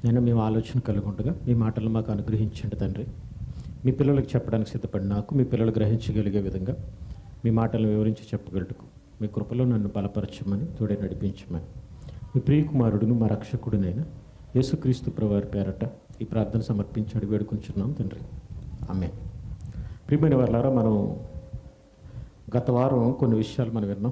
నేను మేము ఆలోచన కలిగి ఉండగా మీ మాటలు మాకు అనుగ్రహించండి తండ్రి మీ పిల్లలకు చెప్పడానికి సిద్ధపడి నాకు మీ పిల్లలు గ్రహించగలిగే విధంగా మీ మాటలను వివరించి చెప్పగలటకు మీ కృపలో నన్ను బలపరచమని తోడే నడిపించమని మీ ప్రియకుమారుడును మా రక్షకుడునైన యేసుక్రీస్తు ప్రవారి పేరట ఈ ప్రార్థన సమర్పించి అడిగి వేడుకుంటున్నాం తండ్రి ఆమె ప్రియమైన వాళ్ళారా మనం గత వారం కొన్ని విషయాలు మనం విన్నాం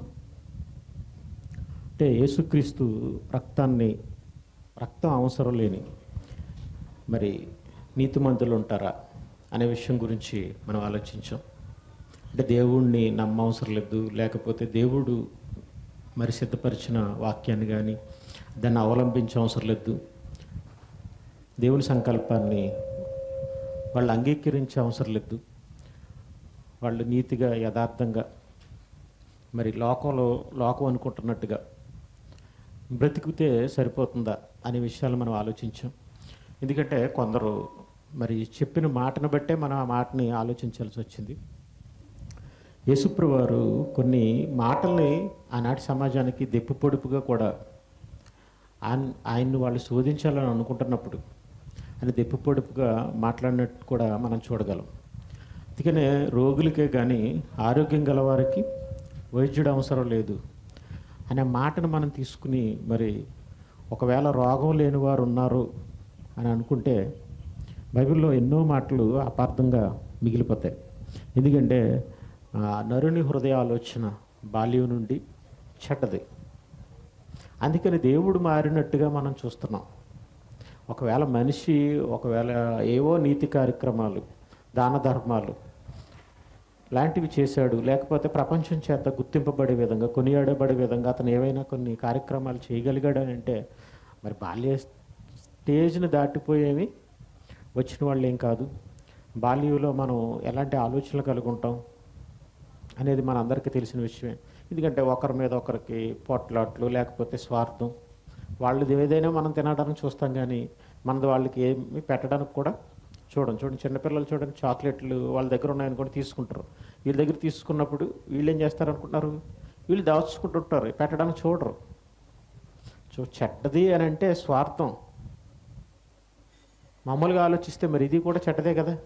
అంటే యేసుక్రీస్తు రక్తాన్ని రక్తం అవసరం లేని మరి నీతిమంతులు ఉంటారా అనే విషయం గురించి మనం ఆలోచించాం అంటే దేవుణ్ణి నమ్మవసరం లేదు లేకపోతే దేవుడు మరి సిద్ధపరిచిన వాక్యాన్ని కానీ దాన్ని అవలంబించే అవసరం లేదు దేవుని సంకల్పాన్ని వాళ్ళు అంగీకరించే అవసరం లేదు వాళ్ళు నీతిగా యథార్థంగా మరి లోకంలో లోకం అనుకుంటున్నట్టుగా బ్రతికితే సరిపోతుందా అనే విషయాలు మనం ఆలోచించాం ఎందుకంటే కొందరు మరి చెప్పిన మాటను బట్టే మనం ఆ మాటని ఆలోచించాల్సి వచ్చింది యేసుప్ర వారు కొన్ని మాటల్ని ఆనాటి సమాజానికి దెప్పు పొడుపుగా కూడా ఆయన ఆయన్ని వాళ్ళు శోధించాలని అనుకుంటున్నప్పుడు ఆయన దెప్పు పొడుపుగా మాట్లాడినట్టు కూడా మనం చూడగలం అందుకనే రోగులకే కానీ ఆరోగ్యం గలవారికి వైద్యుడు అవసరం లేదు అనే మాటను మనం తీసుకుని మరి ఒకవేళ రోగం లేని వారు ఉన్నారు అని అనుకుంటే బైబిల్లో ఎన్నో మాటలు అపార్థంగా మిగిలిపోతాయి ఎందుకంటే ఆ, నరుని హృదయ ఆలోచన బాల్యం నుండి చెడ్డది అందుకని దేవుడు మారినట్టుగా మనం చూస్తున్నాం ఒకవేళ మనిషి ఒకవేళ ఏవో నీతి కార్యక్రమాలు దాన ధర్మాలు లాంటివి చేశాడు లేకపోతే ప్రపంచం చేత గుర్తింపబడే విధంగా కొనియాడబడే విధంగా అతను ఏవైనా కొన్ని కార్యక్రమాలు చేయగలిగాడు అని అంటే మరి బాల్య స్టేజ్ని దాటిపోయేవి వచ్చిన వాళ్ళు ఏం కాదు బాల్యంలో మనం ఎలాంటి ఆలోచనలు కలిగి ఉంటాం అనేది మన అందరికీ తెలిసిన విషయమే ఎందుకంటే ఒకరి మీద ఒకరికి పొట్లాట్లు లేకపోతే స్వార్థం వాళ్ళది ఏదైనా మనం తినడానికి చూస్తాం కానీ మనది వాళ్ళకి ఏమి పెట్టడానికి కూడా చూడం చూడండి చిన్నపిల్లలు చూడండి చాక్లెట్లు వాళ్ళ దగ్గర ఉన్నాయనుకోండి తీసుకుంటారు వీళ్ళ దగ్గర తీసుకున్నప్పుడు వీళ్ళు ఏం చేస్తారు అనుకుంటున్నారు వీళ్ళు దాచుకుంటుంటారు పెట్టడానికి చూడరు సో చెడ్డది అని అంటే స్వార్థం మామూలుగా ఆలోచిస్తే మరి ఇది కూడా చెడ్డదే కదా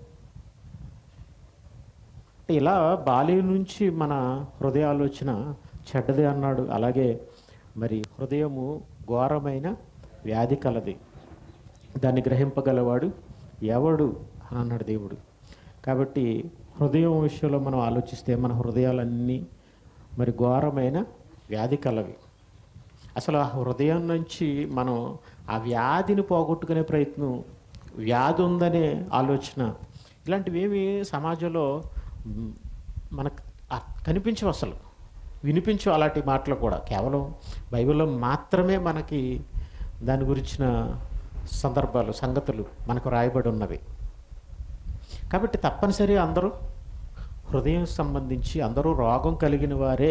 అంటే ఇలా బాల్యం నుంచి మన హృదయ ఆలోచన చెడ్డది అన్నాడు అలాగే మరి హృదయము ఘోరమైన వ్యాధి కలది దాన్ని గ్రహింపగలవాడు ఎవడు అని అన్నాడు దేవుడు కాబట్టి హృదయం విషయంలో మనం ఆలోచిస్తే మన హృదయాలన్నీ మరి ఘోరమైన వ్యాధి కలవి అసలు ఆ హృదయం నుంచి మనం ఆ వ్యాధిని పోగొట్టుకునే ప్రయత్నం వ్యాధి ఉందనే ఆలోచన ఇలాంటివి ఏమి సమాజంలో మ్, మనకు ఆ- కనిపించవు అసలు వినిపించవు అలాంటి మాటలు కూడా కేవలం బైబిల్లో మాత్రమే మనకి దాని గురించిన సందర్భాలు సంగతులు మనకు రాయబడి ఉన్నవి కాబట్టి తప్పనిసరి అందరూ హృదయం సంబంధించి అందరూ రోగం కలిగిన వారే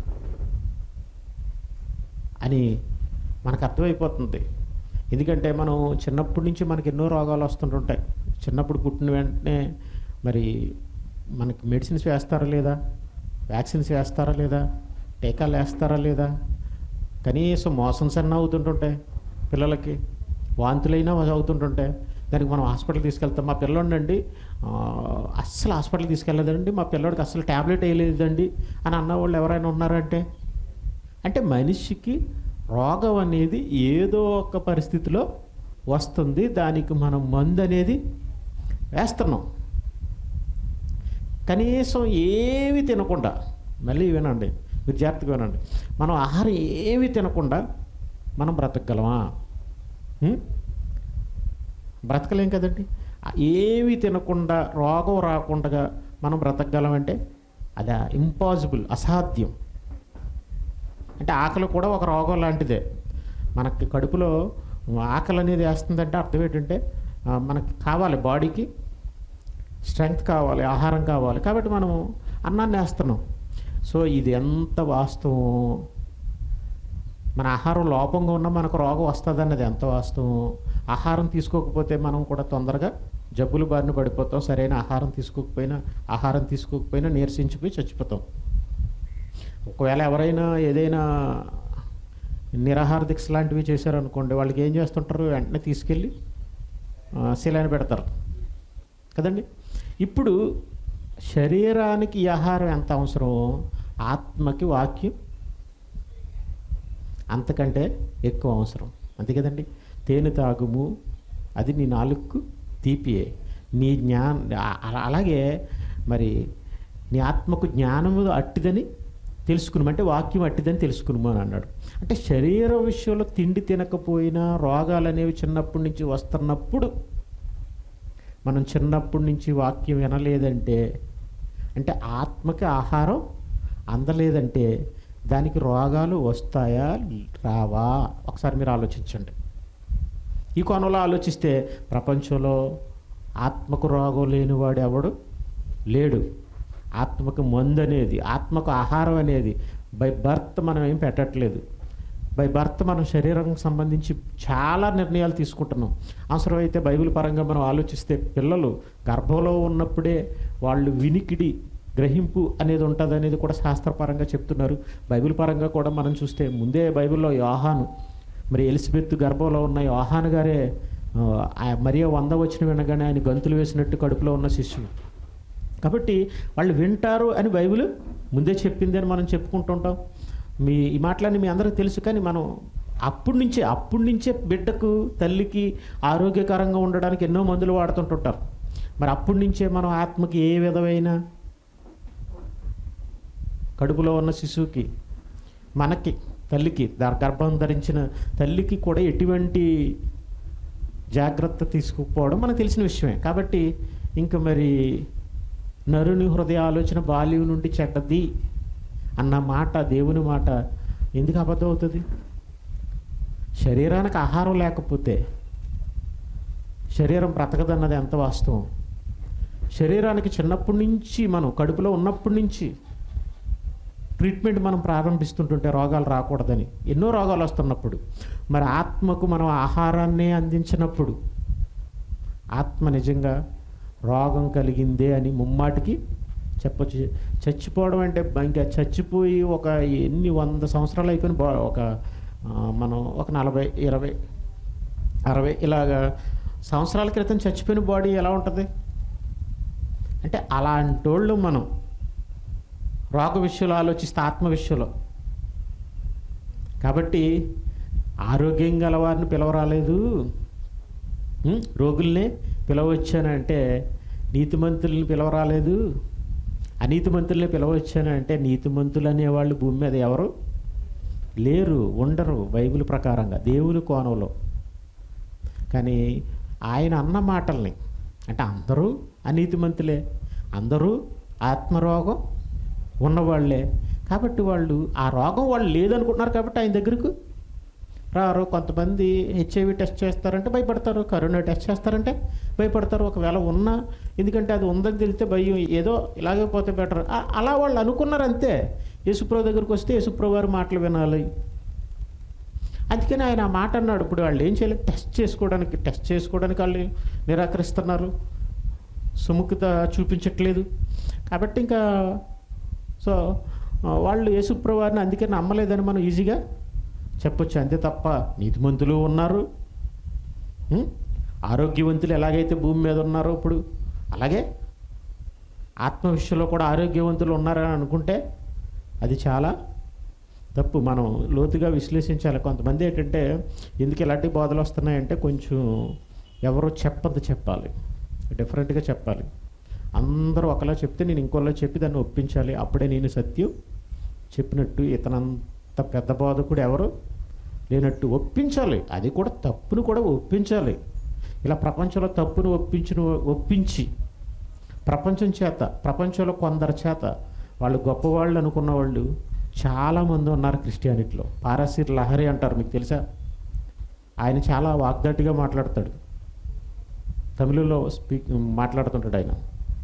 అని మనకు అర్థమైపోతుంది ఎందుకంటే మనం చిన్నప్పటి నుంచి మనకి ఎన్నో రోగాలు వస్తుంటుంటాయి చిన్నప్పుడు పుట్టిన వెంటనే మరి మనకి మెడిసిన్స్ వేస్తారా లేదా వ్యాక్సిన్స్ వేస్తారా లేదా టీకాలు వేస్తారా లేదా కనీసం మోషన్స్ అన్న అవుతుంటుంటాయి పిల్లలకి వాంతులైనా అవుతుంటుంటాయి దానికి మనం హాస్పిటల్ తీసుకెళ్తాం మా పిల్లోడినండి ఆ, అస్సలు హాస్పిటల్ తీసుకెళ్ళలేదండి మా పిల్లోడికి అస్సలు ట్యాబ్లెట్ వేయలేదండి అని అన్న వాళ్ళు ఎవరైనా ఉన్నారంటే అంటే మనిషికి రోగం అనేది ఏదో ఒక పరిస్థితిలో వస్తుంది దానికి మనం మందు అనేది వేస్తున్నాం కనీసం ఏమి తినకుండా మళ్ళీ వినండి మీరు జాగ్రత్తగా వినండి మనం ఆహారం ఏమి తినకుండా మనం బ్రతకగలమా హ్మ్? బ్రతకలేం కదండి ఆ ఏమి తినకుండా రోగం రాకుండా మనం బ్రతకగలమంటే అది ఇంపాసిబుల్ అసాధ్యం అంటే ఆకలి కూడా ఒక రోగం లాంటిదే మనకి కడుపులో ఆకలి అనేది వేస్తుందంటే అర్థం ఏంటంటే ఆ, మనకి కావాలి బాడీకి స్ట్రెంగ్త్ కావాలి ఆహారం కావాలి కాబట్టి మనం అన్నాన్ని వేస్తున్నాం సో ఇది ఎంత వాస్తవం మన ఆహారం లోపంగా ఉన్నా మనకు రోగం వస్తుంది అన్నది ఎంత వాస్తవం ఆహారం తీసుకోకపోతే మనం కూడా తొందరగా జబ్బులు బారిన పడిపోతాం సరైన ఆహారం తీసుకోకపోయినా ఆహారం తీసుకోకపోయినా నీరసించిపోయి చచ్చిపోతాం ఒకవేళ ఎవరైనా ఏదైనా నిరాహార దీక్ష లాంటివి చేశారనుకోండి వాళ్ళకి ఏం చేస్తుంటారు వెంటనే తీసుకెళ్ళి ఆ, శిలాన్ని పెడతారు కదండి ఇప్పుడు శరీరానికి ఈ ఆహారం ఎంత అవసరమో ఆత్మకి వాక్యం అంతకంటే ఎక్కువ అవసరం అంతే కదండి తేనె తాగుము అది నీ నాలుగుకు తీపియే నీ జ్ఞాన అ- అలాగే మరి నీ ఆత్మకు జ్ఞానము అట్టిదని తెలుసుకున్నాం అంటే వాక్యం అట్టిదని తెలుసుకున్నాము అని అన్నాడు అంటే శరీర విషయంలో తిండి తినకపోయినా రోగాలు అనేవి చిన్నప్పటి నుంచి వస్తున్నప్పుడు మనం చిన్నప్పటి నుంచి వాక్యం వినలేదంటే అంటే ఆత్మకి ఆహారం అందలేదంటే దానికి రోగాలు వస్తాయా రావా ఒకసారి మీరు ఆలోచించండి ఈ కోణంలో ఆలోచిస్తే ప్రపంచంలో ఆత్మకు రోగం లేనివాడు ఎవడు లేడు ఆత్మకు మందు అనేది ఆత్మకు ఆహారం అనేది బై బర్త్ మనం ఏం పెట్టట్లేదు బై బర్త్ మనం శరీరానికి సంబంధించి చాలా నిర్ణయాలు తీసుకుంటున్నాం అవసరమైతే బైబిల్ పరంగా మనం ఆలోచిస్తే పిల్లలు గర్భంలో ఉన్నప్పుడే వాళ్ళు వినికిడి గ్రహింపు అనేది ఉంటుంది అనేది కూడా శాస్త్రపరంగా చెప్తున్నారు బైబిల్ పరంగా కూడా మనం చూస్తే ముందే బైబిల్లో యోహాను మరి ఎలిజబెత్ గర్భంలో ఉన్న యోహాను గారే ఆ, ఆ మరియ వంద వచ్చిన వినగానే ఆయన గంతులు వేసినట్టు కడుపులో ఉన్న శిశువు కాబట్టి వాళ్ళు వింటారు అని బైబిల్ ముందే చెప్పింది అని మనం చెప్పుకుంటుంటాం మీ ఈ మాటలన్నీ మీ అందరికీ తెలుసు కానీ మనం అప్పటి నుంచే అప్పటి నుంచే బిడ్డకు తల్లికి ఆరోగ్యకరంగా ఉండడానికి ఎన్నో మందులు వాడుతుంటుంటారు మరి అప్పటి నుంచే మనం ఆత్మకి ఏ విధమైన కడుపులో ఉన్న శిశువుకి మనకి తల్లికి దా- గర్భం ధరించిన తల్లికి కూడా ఎటువంటి జాగ్రత్త తీసుకుపోవడం మనకు తెలిసిన విషయమే కాబట్టి ఇంకా మరి నరుని హృదయ ఆలోచన బాల్యం నుండి చెడ్డది అన్న మాట దేవుని మాట ఎందుకు అబద్ధం అవుతుంది శరీరానికి ఆహారం లేకపోతే శరీరం బ్రతకదన్నది ఎంత వాస్తవం శరీరానికి చిన్నప్పటి నుంచి మనం కడుపులో ఉన్నప్పటి నుంచి ట్రీట్మెంట్ మనం ప్రారంభిస్తుంటుంటే రోగాలు రాకూడదని ఎన్నో రోగాలు వస్తున్నప్పుడు మరి ఆత్మకు మనం ఆహారాన్ని అందించినప్పుడు ఆత్మ నిజంగా రోగం కలిగిందే అని ముమ్మాటికి చెప్పొచ్చు చచ్చిపోవడం అంటే ఇంకా చచ్చిపోయి ఒక ఎన్ని వంద సంవత్సరాలు అయిపోయిన బా ఒక ఆ, మనం ఒక నలభై ఇరవై అరవై ఇలాగా సంవత్సరాల క్రితం చచ్చిపోయిన బాడీ ఎలా ఉంటుంది అంటే అలాంటి వాళ్ళు మనం రోగ విషయంలో ఆలోచిస్తే ఆత్మ విషయంలో కాబట్టి ఆరోగ్యం గల వారిని పిలవరాలేదు ఉం? రోగుల్నే పిలవచ్చానంటే నీతిమంతుల్ని పిలవరాలేదు అనీతిమంతుల్ని పిలవచ్చానంటే నీతిమంతులు అనేవాళ్ళు భూమి మీద ఎవరు లేరు ఉండరు బైబిల్ ప్రకారంగా దేవుని కోణంలో కానీ ఆయన అన్న మాటల్ని అంటే అందరూ అనీతిమంతులే అందరూ ఆత్మరోగం ఉన్నవాళ్లే కాబట్టి వాళ్ళు ఆ రోగం వాళ్ళు లేదనుకుంటున్నారు కాబట్టి ఆయన దగ్గరకు రారు కొంతమంది హెచ్ఐవి టెస్ట్ చేస్తారంటే భయపడతారు కరోనా టెస్ట్ చేస్తారంటే భయపడతారు ఒకవేళ ఉన్నా ఎందుకంటే అది ఉందని తెలిస్తే భయం ఏదో ఇలాగే పోతే బెటర్ అలా వాళ్ళు అనుకున్నారు అంతే యేసుప్రభు దగ్గరికి వస్తే యేసుప్రభు వారి మాటలు వినాలి అందుకని ఆయన ఆ మాట అన్నాడు ఇప్పుడు వాళ్ళు ఏం చేయలేదు టెస్ట్ చేసుకోవడానికి టెస్ట్ చేసుకోవడానికి వాళ్ళు నిరాకరిస్తున్నారు సుముఖత చూపించట్లేదు కాబట్టి ఇంకా సో ఆ, వాళ్ళు యేసుప్రభు వారిని అందుకే నమ్మలేదని మనం ఈజీగా చెప్పొచ్చు అంతే తప్ప నీతిమంతులు ఉన్నారు ఉం? ఆరోగ్యవంతులు ఎలాగైతే భూమి మీద ఉన్నారో ఇప్పుడు అలాగే ఆత్మ విషయంలో కూడా ఆరోగ్యవంతులు ఉన్నారని అనుకుంటే అది చాలా తప్పు మనం లోతుగా విశ్లేషించాలి కొంతమంది ఏంటంటే ఎందుకు ఇలాంటి బాధలు వస్తున్నాయంటే కొంచెం ఎవరో చెప్పదు చెప్పాలి డిఫరెంట్గా చెప్పాలి అందరూ ఒకలా చెప్తే నేను ఇంకోలా చెప్పి దాన్ని ఒప్పించాలి అప్పుడే నేను సత్యం చెప్పినట్టు ఇతనంత పెద్ద బోధకుడు ఎవరు లేనట్టు ఒప్పించాలి అది కూడా తప్పును కూడా ఒప్పించాలి ఇలా ప్రపంచంలో తప్పును ఒప్పించిన ఒప్పించి ప్రపంచం చేత ప్రపంచంలో కొందరి చేత వాళ్ళు గొప్పవాళ్ళు అనుకున్న వాళ్ళు చాలామంది ఉన్నారు క్రిస్టియానిటీలో పారసీర్ లహరి అంటారు మీకు తెలుసా ఆయన చాలా వాగ్దాటిగా మాట్లాడతాడు తమిళలో స్పీక్ మాట్లాడుతుంటాడు ఆయన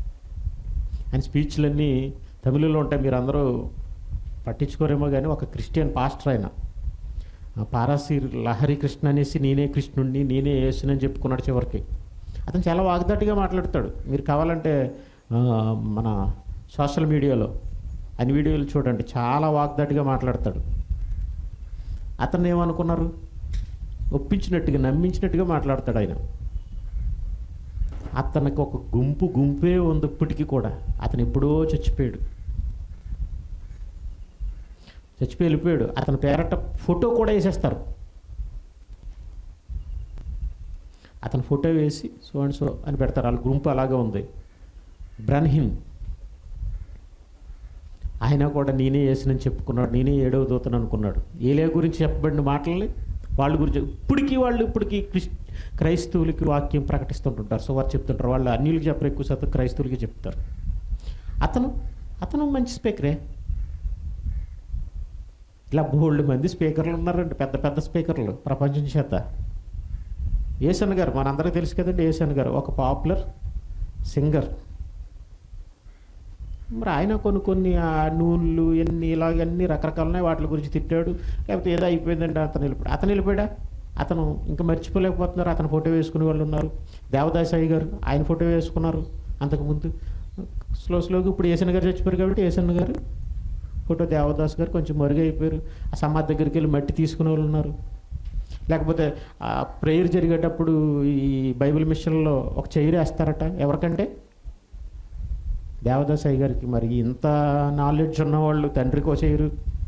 ఆయన స్పీచ్లన్నీ తమిళలో ఉంటాయి మీరు అందరూ పట్టించుకోరేమో కానీ ఒక క్రిస్టియన్ పాస్టర్ ఆయన ఆ పారాసీర్ లహరి కృష్ణ అనేసి నేనే కృష్ణుడిని నేనే యేసునని చెప్పుకున్నాడు చివరికి అతను చాలా వాగ్దాటిగా మాట్లాడతాడు మీరు కావాలంటే ఆ, మన సోషల్ మీడియాలో అన్ని వీడియోలు చూడండి చాలా వాగ్దాటిగా మాట్లాడతాడు అతను ఏమనుకున్నారు ఒప్పించినట్టుగా నమ్మించినట్టుగా మాట్లాడతాడు ఆయన అతనికి ఒక గుంపు గుంపే ఉంది ఇప్పటికీ కూడా అతను ఎప్పుడో చచ్చిపోయాడు చచ్చిపోయి వెళ్ళిపోయాడు అతని పేరట ఫోటో కూడా వేసేస్తారు అతని ఫోటో వేసి సో అండ్ సో అని పెడతారు వాళ్ళ గుంపు అలాగే ఉంది బ్రన్హిమ్ ఆయన కూడా నేనే వేసినని చెప్పుకున్నాడు నేనే ఏడవ దూతను అనుకున్నాడు ఏలే గురించి చెప్పబడిన మాటల్ని వాళ్ళ గురించి ఇప్పటికీ వాళ్ళు ఇప్పటికీ క్రిస్ క్రైస్తవులకి వాక్యం ప్రకటిస్తుంటుంటారు సో వారు చెప్తుంటారు వాళ్ళు అన్యులకి చెప్పరు ఎక్కువ శాతం క్రైస్తవులకి చెప్తారు అతను అతను మంచి స్పీకరే ఇలా బోల్డ్ మంది స్పీకర్లు ఉన్నారండి పెద్ద పెద్ద స్పీకర్లు ప్రపంచం చేత ఏసన్ గారు మనందరికీ తెలుసు కదండి ఏసన్ గారు ఒక పాపులర్ సింగర్ మరి ఆయన కొన్ని కొన్ని ఆ నూనెలు ఎన్ని ఇలాగ అన్ని రకరకాలున్నాయి వాటి గురించి తిట్టాడు లేకపోతే ఏదో అయిపోయిందంటే అతను వెళ్ళిపోయాడు అతను వెళ్ళిపోయాడా అతను ఇంకా మర్చిపోలేకపోతున్నారు అతను ఫోటో వేసుకునే వాళ్ళు ఉన్నారు దేవదాస్ అయ్య గారు ఆయన ఫోటో వేసుకున్నారు అంతకుముందు స్లో స్లోగా ఇప్పుడు ఏసన్ గారు చచ్చిపోయారు కాబట్టి ఏసన్ గారు ఫోటో దేవదాస్ గారు కొంచెం మరుగైపోయారు ఆ సమాధి దగ్గరికి వెళ్ళి మట్టి తీసుకునే వాళ్ళు ఉన్నారు లేకపోతే ఆ ప్రేయర్ జరిగేటప్పుడు ఈ బైబిల్ మిషన్లో ఒక చైర్ వేస్తారట ఎవరికంటే దేవదాస్ అయ్య గారికి మరి ఇంత నాలెడ్జ్ ఉన్నవాళ్ళు తండ్రికో చేయరు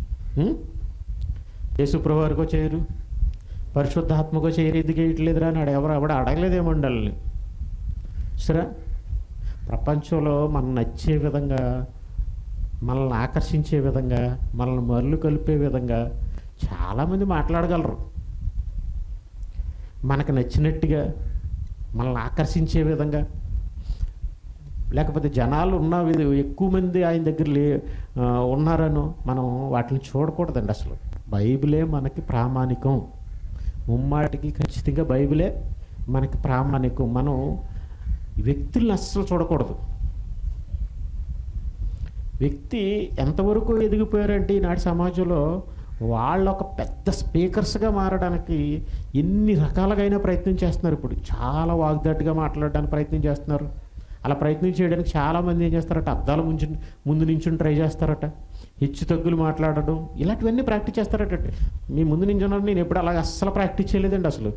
యేసుప్రభు వారికో చేయరు పరిశుద్ధాత్మకో చేయరు ఎందుకు వేయట్లేదురా అని అడ- ఎవరు ఎవడ అడగలేదేమండి వాళ్ళని సరే ప్రపంచంలో మనం నచ్చే విధంగా మనల్ని ఆకర్షించే విధంగా మనల్ని మరలు కలిపే విధంగా చాలామంది మాట్లాడగలరు మనకు నచ్చినట్టుగా మనల్ని ఆకర్షించే విధంగా లేకపోతే జనాలు ఉన్న విధ ఎక్కువ మంది ఆయన దగ్గర లే ఆ, ఉన్నారనో మనం వాటిని చూడకూడదండి అసలు బైబిలే మనకి ప్రామాణికం ముమ్మాటికి ఖచ్చితంగా బైబిలే మనకి ప్రామాణికం మనం వ్యక్తుల్ని అస్సలు చూడకూడదు వ్యక్తి ఎంతవరకు ఎదిగిపోయారంటే ఈనాటి సమాజంలో వాళ్ళు ఒక పెద్ద స్పీకర్స్గా మారడానికి ఎన్ని రకాలుగా అయినా ప్రయత్నం చేస్తున్నారు ఇప్పుడు చాలా వాగ్దాటిగా మాట్లాడడానికి ప్రయత్నం చేస్తున్నారు అలా ప్రయత్నం చేయడానికి చాలామంది ఏం చేస్తారట అద్దాల ముంచి ముందు నుంచి ట్రై చేస్తారట హెచ్చు తగ్గులు మాట్లాడడం ఇలాంటివన్నీ ప్రాక్టీస్ చేస్తారట మీ ముందు నుంచి ఉన్నారు నేను ఎప్పుడు అలాగ అస్సలు ప్రాక్టీస్ చేయలేదండి అసలు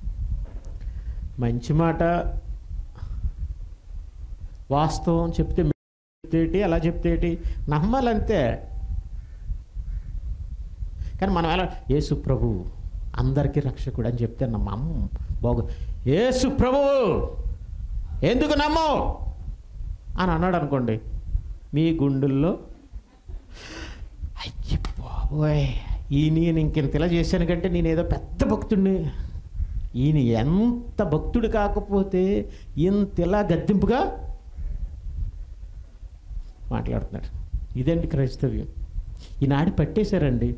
మంచి మాట వాస్తవం చెప్తే చెప్తేటి అలా చెప్తేటి నమ్మాలంతే కానీ మనం ఎలా యేసు ప్రభు అందరికీ రక్షకుడు అని చెప్తే నమ్మం బాగు యేసు ప్రభు ఎందుకు నమ్మవు అని అన్నాడు అనుకోండి మీ గుండెల్లో అయ్యి బాబోయ్ ఈ నేను ఇంకెంత ఇలా చేశాను కంటే నేను ఏదో పెద్ద భక్తుడిని ఈయన ఎంత భక్తుడు కాకపోతే ఇంత ఇలా గద్దెంపుగా మాట్లాడుతున్నాడు ఇదండి క్రైస్తవ్యం ఈనాడు పట్టేశారండి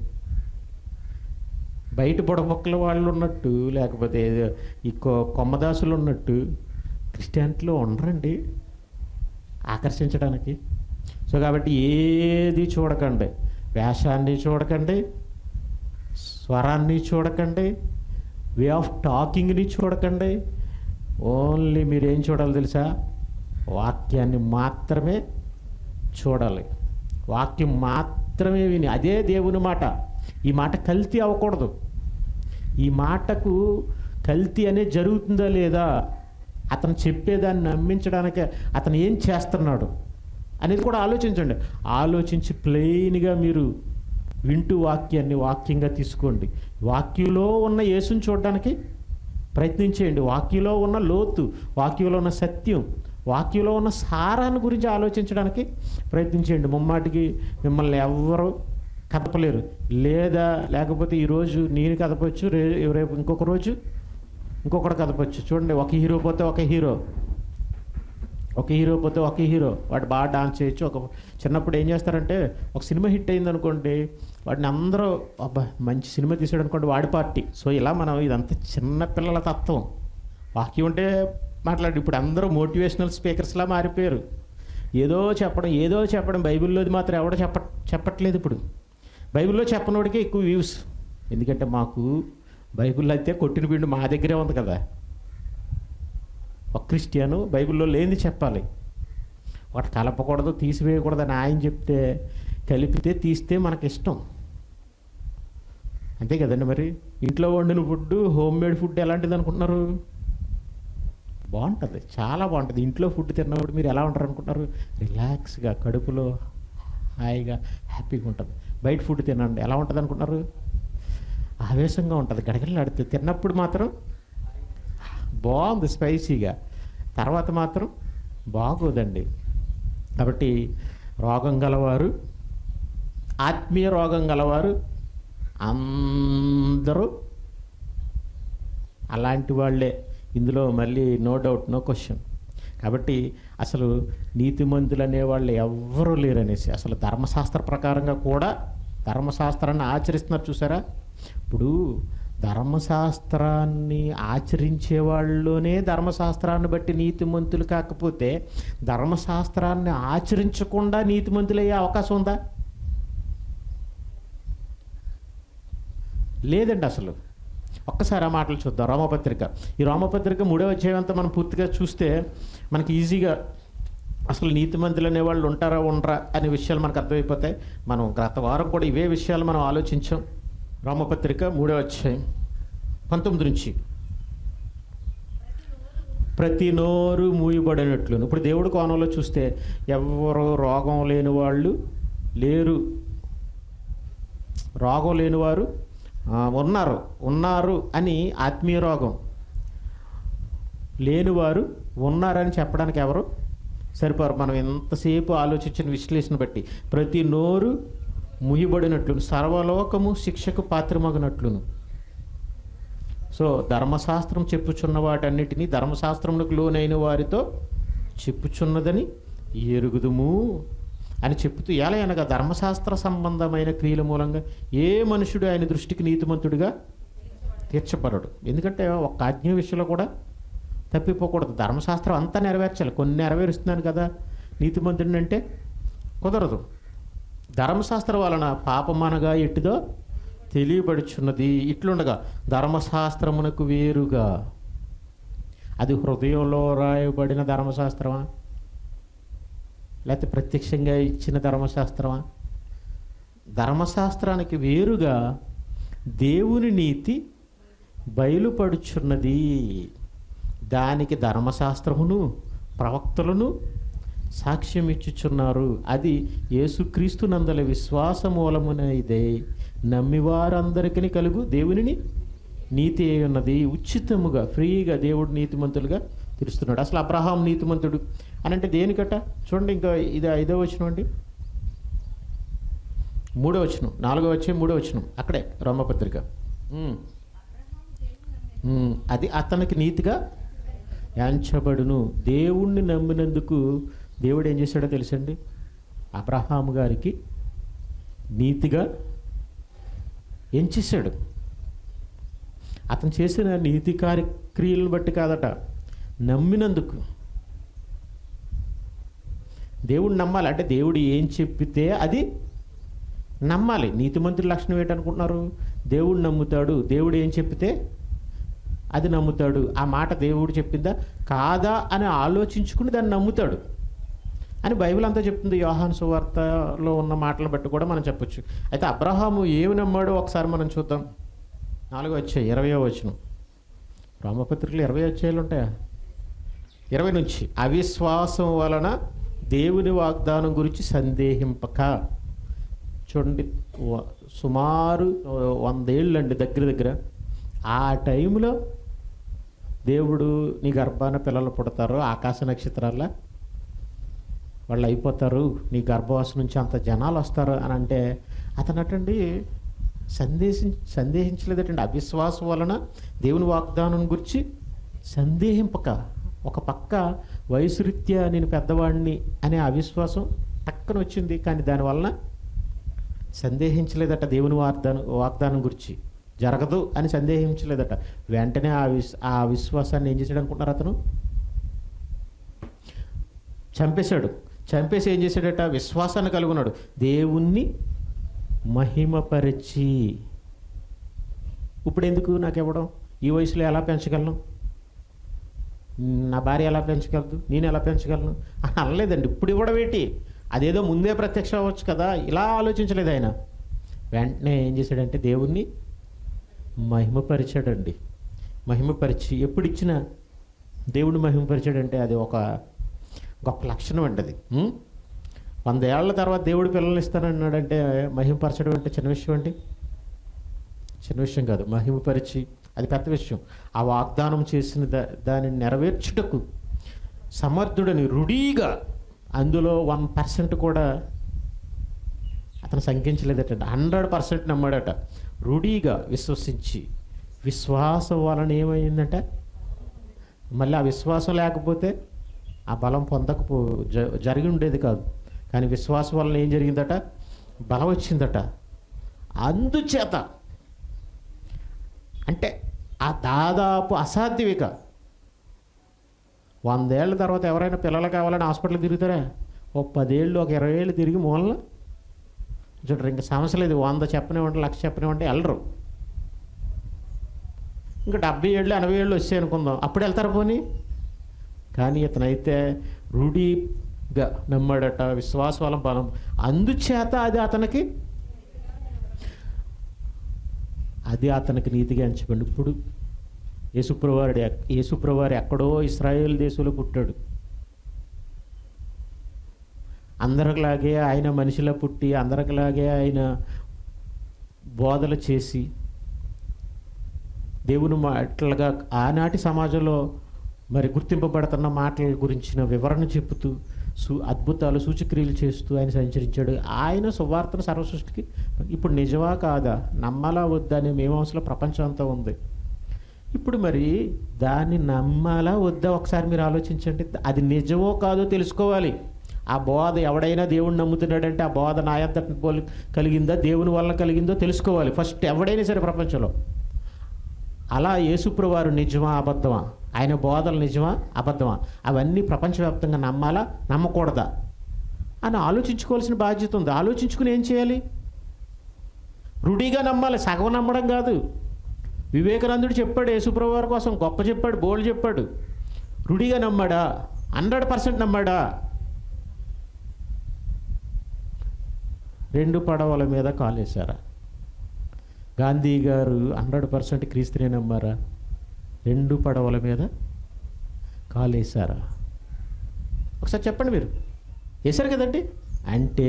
బయట బుడబొక్కల వాళ్ళు ఉన్నట్టు లేకపోతే ఏదో ఈ కొ- కొమ్మదాసులు ఉన్నట్టు క్రిస్టియానిటీలో ఉండరండి ఆకర్షించడానికి సో కాబట్టి ఏది చూడకండి వేషాన్ని చూడకండి స్వరాన్ని చూడకండి వే ఆఫ్ టాకింగ్ని చూడకండి ఓన్లీ మీరు ఏం చూడాలి తెలుసా వాక్యాన్ని మాత్రమే చూడాలి వాక్యం మాత్రమే విని అదే దేవుని మాట ఈ మాట కల్తీ అవ్వకూడదు ఈ మాటకు కల్తీ అనేది జరుగుతుందా లేదా అతను చెప్పేదాన్ని నమ్మించడానికి అతను ఏం చేస్తున్నాడు అనేది కూడా ఆలోచించండి ఆలోచించి ప్లెయిన్గా మీరు వింటూ వాక్యాన్ని వాక్యంగా తీసుకోండి వాక్యంలో ఉన్న యేసుని చూడడానికి ప్రయత్నించేయండి వాక్యంలో ఉన్న లోతు వాక్యంలో ఉన్న సత్యం వాక్యంలో ఉన్న సారాన్ని గురించి ఆలోచించడానికి ప్రయత్నించేయండి ముమ్మాటికి మిమ్మల్ని ఎవ్వరు కదపలేరు లేదా లేకపోతే ఈరోజు నేను కదపచ్చు రే రేపు ఇంకొక రోజు ఇంకొకటి కదపచ్చు చూడండి ఒక హీరో పోతే ఒక హీరో ఒక హీరో పోతే ఒక హీరో వాడు బాగా డాన్స్ చేయొచ్చు ఒక చిన్నప్పుడు ఏం చేస్తారంటే ఒక సినిమా హిట్ అయింది అనుకోండి వాడిని అందరూ అబ్బా మంచి సినిమా తీసాడు అనుకోండి వాడి పార్టీ సో ఇలా మనం ఇదంతా చిన్న పిల్లల తత్వం వాక్యం ఉంటే మాట్లాడు ఇప్పుడు అందరూ మోటివేషనల్ స్పీకర్స్లా మారిపోయారు ఏదో చెప్పడం ఏదో చెప్పడం బైబిల్లోది మాత్రం ఎవడో చెప్ప చెప్పట్లేదు ఇప్పుడు బైబిల్లో చెప్పనోడికే ఎక్కువ వ్యూస్ ఎందుకంటే మాకు బైబిల్లో అయితే కొట్టిన పిండి మా దగ్గరే ఉంది కదా ఒక క్రిస్టియను బైబిల్లో లేనిది చెప్పాలి వాటి కలపకూడదు తీసివేయకూడదు అని ఆయన చెప్తే కలిపితే తీస్తే మనకి ఇష్టం అంతే కదండి మరి ఇంట్లో వండిన ఫుడ్ హోమ్ మేడ్ ఫుడ్ ఎలాంటిది అనుకుంటున్నారు బాగుంటుంది చాలా బాగుంటుంది ఇంట్లో ఫుడ్ తిన్నప్పుడు మీరు ఎలా ఉంటారు అనుకుంటున్నారు రిలాక్స్గా కడుపులో హాయిగా హ్యాపీగా ఉంటుంది బయట ఫుడ్ తినండి ఎలా ఉంటుంది అనుకుంటున్నారు ఆవేశంగా ఉంటుంది గడగడలాడితే తిన్నప్పుడు మాత్రం బాగుంది స్పైసీగా తర్వాత మాత్రం బాగోదండి కాబట్టి రోగం గలవారు ఆత్మీయ రోగం గలవారు అందరూ అలాంటి వాళ్ళే ఇందులో మళ్ళీ నో డౌట్ నో క్వశ్చన్ కాబట్టి అసలు నీతిమంతులు అనేవాళ్ళు ఎవ్వరూ లేరనేసి అసలు ధర్మశాస్త్ర ప్రకారంగా కూడా ధర్మశాస్త్రాన్ని ఆచరిస్తున్నారు చూసారా ఇప్పుడు ధర్మశాస్త్రాన్ని ఆచరించే వాళ్ళలోనే ధర్మశాస్త్రాన్ని బట్టి నీతిమంతులు కాకపోతే ధర్మశాస్త్రాన్ని ఆచరించకుండా నీతిమంతులయ్యే అవకాశం ఉందా లేదండి అసలు ఒక్కసారి ఆ మాటలు చూద్దాం రోమపత్రిక ఈ రోమపత్రిక మూడవ అధ్యాయం అంతా మనం పూర్తిగా చూస్తే మనకి ఈజీగా అసలు నీతిమంతులు అనేవాళ్ళు ఉంటారా ఉండరా అనే విషయాలు మనకు అర్థమైపోతాయి మనం గత వారం కూడా ఇవే విషయాలు మనం ఆలోచించాం రోమపత్రిక మూడవ అధ్యాయం పంతొమ్మిది నుంచి ప్రతి నోరు మూయబడినట్లు ఇప్పుడు దేవుడు కోణంలో చూస్తే ఎవరు రోగం లేని వాళ్ళు లేరు రోగం లేనివారు ఆ, ఉన్నారు ఉన్నారు అని ఆత్మీయ రోగం లేనివారు ఉన్నారని చెప్పడానికి ఎవరు సరిపోరు మనం ఎంతసేపు ఆలోచించిన విశ్లేషణ బట్టి ప్రతి నోరు ముయ్యబడినట్లు సర్వలోకము శిక్షకు పాత్రమగినట్లును సో ధర్మశాస్త్రం చెప్పుచున్న వాటన్నిటినీ ధర్మశాస్త్రములకు లోనైన వారితో చెప్పుచున్నదని ఎరుగుదుము అని చెప్తూ ఎలా అనగా ధర్మశాస్త్ర సంబంధమైన క్రియల మూలంగా ఏ మనుషుడు ఆయన దృష్టికి నీతిమంతుడిగా తీర్చబడడు ఎందుకంటే ఒక ఆజ్ఞ విషయంలో కూడా తప్పిపోకూడదు ధర్మశాస్త్రం అంతా నెరవేర్చాలి కొన్ని నెరవేరుస్తున్నాను కదా నీతిమంతుడిని అంటే కుదరదు ధర్మశాస్త్రం వలన పాపమనగా ఎట్టిదో తెలియబడుచున్నది ఇట్లుండగా ధర్మశాస్త్రమునకు వేరుగా అది హృదయంలో రాయబడిన ధర్మశాస్త్రమా లేకపోతే ప్రత్యక్షంగా ఇచ్చిన ధర్మశాస్త్రమా ధర్మశాస్త్రానికి వేరుగా దేవుని నీతి బయలుపడుచున్నది దానికి ధర్మశాస్త్రమును ప్రవక్తలను సాక్ష్యం ఇచ్చుచున్నారు అది యేసుక్రీస్తు నందల విశ్వాస మూలమునైదే నమ్మివారందరికీ కలుగు దేవునిని నీతి అయి ఉన్నది ఉచితముగా ఫ్రీగా దేవుడు నీతిమంతులుగా తీరుస్తున్నాడు అసలు అబ్రహాం నీతిమంతుడు అని అంటే దేనికట చూడండి ఇంకా ఇది ఐదో వచనం అండి మూడో వచనం నాలుగో వచ్చే మూడో వచనం అక్కడే రోమపత్రిక ఉమ్. ఉమ్, అది అతనికి నీతిగా యాంచబడును దేవుణ్ణి నమ్మినందుకు దేవుడు ఏం చేశాడో తెలుసండి అబ్రహాం గారికి నీతిగా ఏం చేశాడు అతను చేసిన నీతి కార్యక్రియలను బట్టి కాదట నమ్మినందుకు దేవుడు నమ్మాలి అంటే దేవుడు ఏం చెప్పితే అది నమ్మాలి నీతిమంతుడి లక్షణం ఏంటనుకుంటున్నారు దేవుడు నమ్ముతాడు దేవుడు ఏం చెప్పితే అది నమ్ముతాడు ఆ మాట దేవుడు చెప్పిందా కాదా అని ఆలోచించుకుని దాన్ని నమ్ముతాడు అని బైబిల్ అంతా చెప్తుంది యోహాను సువార్తలో ఉన్న మాటలు బట్టి కూడా మనం చెప్పొచ్చు అయితే అబ్రహాము ఏమి నమ్మాడో ఒకసారి మనం చూద్దాం నాలుగో వచ్చాయి ఇరవయో వచనం రామపత్రికలు ఇరవై వచ్చాయిలు ఉంటాయా ఇరవై నుంచి అవిశ్వాసం వలన దేవుని వాగ్దానం గురించి సందేహింపక చూడండి వ- సుమారు వందేళ్ళు అండి దగ్గర దగ్గర ఆ టైంలో దేవుడు నీ గర్భాన పిల్లలు పుడతారు ఆకాశ నక్షత్రాల వాళ్ళు అయిపోతారు నీ గర్భవాసం నుంచి అంత జనాలు వస్తారు అని అంటే అతను అటండి సందేశం సందేహించలేదటండి అవిశ్వాసం వలన దేవుని వాగ్దానం గురించి సందేహింపక ఒక పక్క వయసు రీత్యా నేను పెద్దవాడిని అనే అవిశ్వాసం పక్కన వచ్చింది కానీ దానివలన సందేహించలేదట దేవుని వాగ్దానం వాగ్దానం గురించి జరగదు అని సందేహించలేదట వెంటనే ఆ విస్ ఆ విశ్వాసాన్ని ఏం చేశాడు అనుకుంటున్నారు అతను చంపేశాడు చంపేసి ఏం చేశాడట విశ్వాసాన్ని కలుగున్నాడు దేవుణ్ణి మహిమపరిచి ఇప్పుడు ఎందుకు నాకు ఇవ్వడం ఈ వయసులో ఎలా పెంచగలను నా భార్య ఎలా పెంచగలదు నేను ఎలా పెంచగలను అని అనలేదండి ఇప్పుడు ఇవ్వడం ఏంటి అదేదో ముందే ప్రత్యక్షం అవ్వచ్చు కదా ఇలా ఆలోచించలేదు ఆయన వెంటనే ఏం చేశాడంటే దేవుణ్ణి మహిమపరిచాడండి మహిమపరిచి ఎప్పుడు ఇచ్చినా దేవుడు మహిమపరిచాడంటే అది ఒక గొప్ప లక్షణం అండి అది ఉం? వంద ఏళ్ల తర్వాత దేవుడు పిల్లలు ఇస్తానన్నాడంటే మహిమపరచడం అంటే చిన్న విషయం అండి చిన్న విషయం కాదు మహిమపరిచి అది పెద్ద విషయం ఆ వాగ్దానం చేసిన దా దానిని నెరవేర్చుటకు సమర్థుడని రుడీగా అందులో వన్ పర్సెంట్ కూడా అతను శంకించలేదట హండ్రెడ్ పర్సెంట్ నమ్మాడట రుడీగా విశ్వసించి విశ్వాసం వలన ఏమైందంట మళ్ళీ ఆ విశ్వాసం లేకపోతే ఆ బలం పొందకపో జ- జరిగి ఉండేది కాదు కానీ విశ్వాసం వలన ఏం జరిగిందట బలం వచ్చిందట అందుచేత అంటే ఆ దాదాపు అసాధ్యమిక వందేళ్ల తర్వాత ఎవరైనా పిల్లలు కావాలని హాస్పిటల్ తిరుగుతారా ఓ పదేళ్ళు ఒక ఇరవై ఏళ్ళు తిరిగి మూలన చూడరు ఇంకా సమస్య లేదు వంద చెప్పనివ్వండి లక్ష చెప్పనివ్వండి వెళ్ళరు ఇంకా డెబ్బై ఏళ్ళు ఎనభై ఏళ్ళు వచ్చాయి అనుకుందాం అప్పుడు వెళ్తారు పోనీ కానీ ఇతనైతే రూఢీగా నమ్మాడట విశ్వాస బలం అందుచేత అది అతనికి అది అతనికి నీతిగా ఎంచబడి ఇప్పుడు యేసుప్రవారుడు ఎక్- యేసుప్రవారు ఎక్కడో ఇస్రాయేల్ దేశంలో పుట్టాడు అందరిలాగే ఆయన మనిషిలా పుట్టి అందరిలాగే ఆయన బోధలు చేసి దేవుని మాటలుగా ఆనాటి సమాజంలో మరి గుర్తింపబడుతున్న మాటల గురించిన వివరణ చెబుతూ సు అద్భుతాలు సూచక్రియలు చేస్తూ ఆయన సంచరించాడు ఆయన సువార్తను సర్వసృష్టికి ఇప్పుడు నిజమా కాదా నమ్మాలా వద్దా అనే మీమాంసలో ప్రపంచం అంతా ఉంది ఇప్పుడు మరి దాన్ని నమ్మాలా వద్దా ఒకసారి మీరు ఆలోచించండి అది నిజమో కాదో తెలుసుకోవాలి ఆ బోధ ఎవడైనా దేవుణ్ణి నమ్ముతున్నాడంటే ఆ బోధ నా అంతటి పోలి కలిగిందా దేవుని వల్ల కలిగిందో తెలుసుకోవాలి ఫస్ట్ ఎవడైనా సరే ప్రపంచంలో అలా యేసుప్రవారు నిజమా అబద్ధమా ఆయన బోధలు నిజమా అబద్ధమా అవన్నీ ప్రపంచవ్యాప్తంగా నమ్మాలా నమ్మకూడదా అని ఆలోచించుకోవాల్సిన బాధ్యత ఉంది ఆలోచించుకుని ఏం చేయాలి రుడిగా నమ్మాలి సగం నమ్మడం కాదు వివేకానందుడు చెప్పాడు యేసుప్రవారి కోసం గొప్ప చెప్పాడు బోల్డ్ చెప్పాడు రుడిగా నమ్మాడా హండ్రెడ్ పర్సెంట్ నమ్మాడా రెండు పడవల మీద కాలేశారా గాంధీ గారు హండ్రెడ్ పర్సెంట్ క్రీస్తునే నమ్మారా రెండు పడవల మీద కాలేశారా ఒకసారి చెప్పండి మీరు వేశారు కదండి అంటే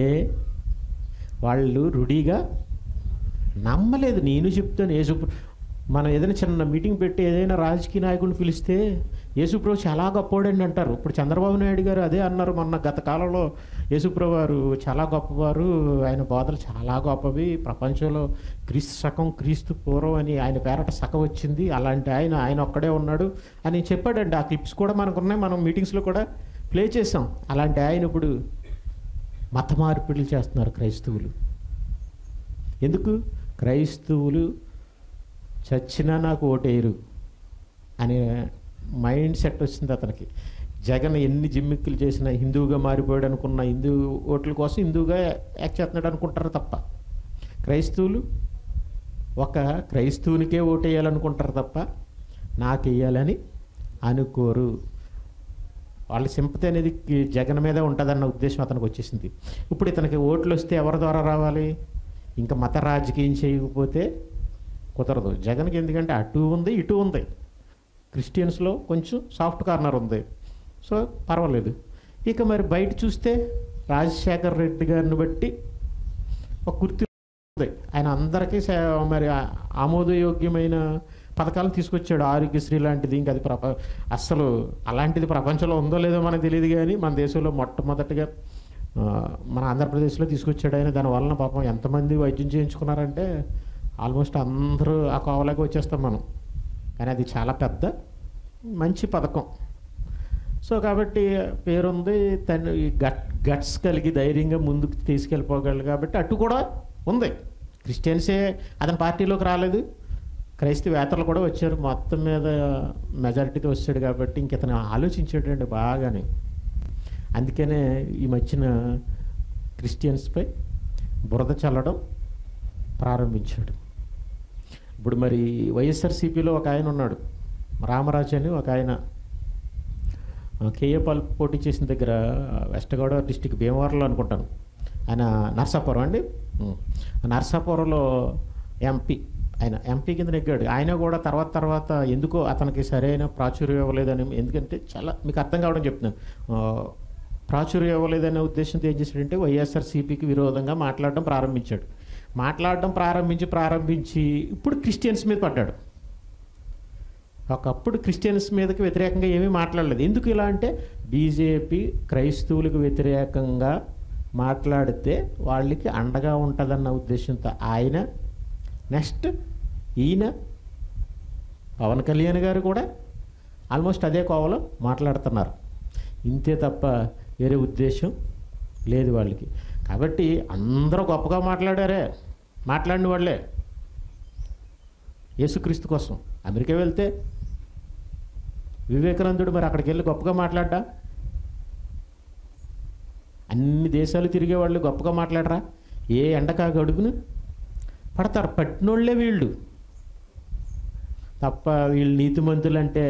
వాళ్ళు రుడిగా నమ్మలేదు నేను చెప్తాను యేసు మనం ఏదైనా చిన్న మీటింగ్ పెట్టి ఏదైనా రాజకీయ నాయకుడిని పిలిస్తే యేసుప్రభు చాలా గొప్పవాడండి అంటారు ఇప్పుడు చంద్రబాబు నాయుడు గారు అదే అన్నారు మొన్న గత కాలంలో యేసుప్రభు వారు చాలా గొప్పవారు ఆయన బోధలు చాలా గొప్పవి ప్రపంచంలో క్రీస్తు శకం క్రీస్తు పూర్వం అని ఆయన పేరట శకం వచ్చింది అలాంటి ఆయన ఆయన ఒక్కడే ఉన్నాడు అని చెప్పాడండి ఆ క్లిప్స్ కూడా మనకు ఉన్నాయి మనం మీటింగ్స్లో కూడా ప్లే చేసాం అలాంటి ఆయన ఇప్పుడు మత మార్పిడులు చేస్తున్నారు క్రైస్తవులు ఎందుకు క్రైస్తవులు చచ్చినా నాకు ఓటేయరు అనే మైండ్ సెట్ వచ్చింది అతనికి జగన్ ఎన్ని జిమ్మిక్కులు చేసినా హిందువుగా మారిపోయాడు అనుకున్న హిందూ ఓట్ల కోసం హిందువుగా యాక్ట్ చేస్తున్నాడు అనుకుంటారు తప్ప క్రైస్తవులు ఒక క్రైస్తవునికే ఓటేయాలనుకుంటారు తప్ప నాకు వేయాలని అనుకోరు వాళ్ళ సింపతి అనేది కి- జగన్ మీదే ఉంటుందన్న ఉద్దేశం అతనికి వచ్చేసింది ఇప్పుడు ఇతనికి ఓట్లు వస్తే ఎవరి ద్వారా రావాలి ఇంకా మత రాజకీయం చేయకపోతే కుదరదు జగన్కి ఎందుకంటే అటు ఉంది ఇటు ఉంది క్రిస్టియన్స్లో కొంచెం సాఫ్ట్ కార్నర్ ఉంది సో పర్వాలేదు ఇక మరి బయట చూస్తే రాజశేఖర్ రెడ్డి గారిని బట్టి ఒక గుర్తు ఉంది ఆయన అందరికీ సే- మరి ఆ- ఆమోదయోగ్యమైన పథకాలను తీసుకొచ్చాడు ఆరోగ్యశ్రీ లాంటిది ఇంకా అది ప్రప అస్సలు అలాంటిది ప్రపంచంలో ఉందో లేదో మనకు తెలియదు కానీ మన దేశంలో మొట్టమొదటిగా ఆ, మన ఆంధ్రప్రదేశ్లో తీసుకొచ్చాడు ఆయన దానివలన పాపం ఎంతమంది వైద్యం చేయించుకున్నారంటే ఆల్మోస్ట్ అందరూ ఆ కోవలోకి వచ్చేస్తాం మనం కానీ అది చాలా పెద్ద మంచి పథకం సో కాబట్టి పేరుంది తను ఈ గట్ గట్స్ కలిగి ధైర్యంగా ముందుకు తీసుకెళ్ళిపోగలడు కాబట్టి అటు కూడా ఉంది క్రిస్టియన్సే అతని పార్టీలోకి రాలేదు క్రైస్తవేతలు కూడా వచ్చారు మొత్తం మీద మెజారిటీతో వచ్చాడు కాబట్టి ఇంక ఇతను ఆలోచించాడండి బాగానే అందుకనే ఈ మధ్యన క్రిస్టియన్స్పై బురద చల్లడం ప్రారంభించాడు ఇప్పుడు మరి వైఎస్ఆర్సీపీలో ఒక ఆయన ఉన్నాడు రామరాజు అని ఒక ఆయన కేఏ పాల్ పోటీ చేసిన దగ్గర వెస్ట్ గోదావరి డిస్టిక్ భీమవరంలో అనుకుంటాను ఆయన నర్సాపురం అండి ఉం. నర్సాపురంలో ఎంపీ ఆయన ఎంపీ కింద నెగ్గాడు ఆయన కూడా తర్వాత తర్వాత ఎందుకో అతనికి సరైన ప్రాచుర్యం ఇవ్వలేదని ఎందుకంటే చాలా మీకు అర్థం కావడం చెప్తున్నాను ఆ, ప్రాచుర్యం ఇవ్వలేదనే ఉద్దేశంతో ఏం చేశాడంటే వైఎస్ఆర్సీపీకి విరోధంగా మాట్లాడడం ప్రారంభించాడు మాట్లాడడం ప్రారంభించి ప్రారంభించి ఇప్పుడు క్రిస్టియన్స్ మీద పడ్డాడు ఒకప్పుడు క్రిస్టియన్స్ మీదకి వ్యతిరేకంగా ఏమీ మాట్లాడలేదు ఎందుకు ఇలా అంటే బీజేపీ క్రైస్తవులకు వ్యతిరేకంగా మాట్లాడితే వాళ్ళకి అండగా ఉంటుందన్న ఉద్దేశంతో ఆయన నెక్స్ట్ ఈయన పవన్ కళ్యాణ్ గారు కూడా ఆల్మోస్ట్ అదే కోవలో మాట్లాడుతున్నారు ఇంతే తప్ప వేరే ఉద్దేశం లేదు వాళ్ళకి కాబట్టి అందరూ గొప్పగా మాట్లాడారే మాట్లాడిన వాళ్ళే యేసుక్రీస్తు కోసం అమెరికా వెళ్తే వివేకానందుడు మరి అక్కడికి వెళ్ళి గొప్పగా మాట్లాడ్డా అన్ని దేశాలు తిరిగే వాళ్ళు గొప్పగా మాట్లాడరా ఏ ఎండకా గడుగును పడతారు పట్టినోళ్ళే వీళ్ళు తప్ప వీళ్ళు నీతిమంతులు అంటే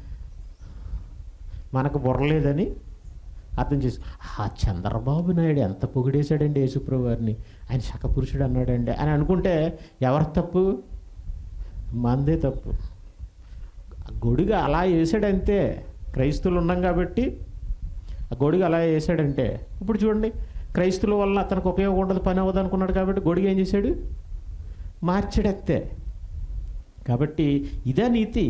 మనకు బుర్రలేదని అర్థం చేసి ఆ చంద్రబాబు నాయుడు ఎంత పొగిడేశాడండి యేసుప్రభు వారిని ఆయన శకపురుషుడు అన్నాడండి అని అనుకుంటే ఎవరి తప్పు మందే తప్పు ఆ గొడుగు అలా వేసాడంతే క్రైస్తవులు ఉన్నాం కాబట్టి ఆ గొడుగు అలా వేసాడంటే ఇప్పుడు చూడండి క్రైస్తువుల వల్ల అతనికి ఉపయోగం ఉండదు పని అవ్వదు అనుకున్నాడు కాబట్టి గొడుగు ఏం చేశాడు మార్చాడంతే కాబట్టి ఇదే నీతి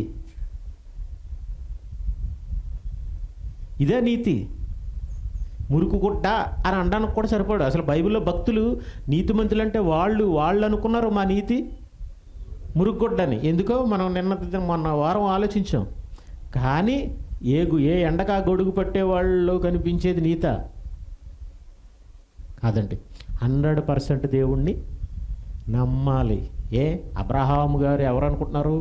ఇదే నీతి మురుకు గుడ్డ అని అనడానికి కూడా సరిపడు అసలు బైబిల్లో భక్తులు నీతిమంతులు అంటే వాళ్ళు వాళ్ళు అనుకున్నారు మా నీతి మురుగుగొడ్డని ఎందుకో మనం నిన్న మొన్న వారం ఆలోచించాం కానీ ఏ గు- ఏ ఎండకా గొడుగు పట్టే వాళ్ళు కనిపించేది నీత కాదండి హండ్రెడ్ పర్సెంట్ దేవుణ్ణి నమ్మాలి ఏ అబ్రహాము గారు ఎవరు అనుకుంటున్నారు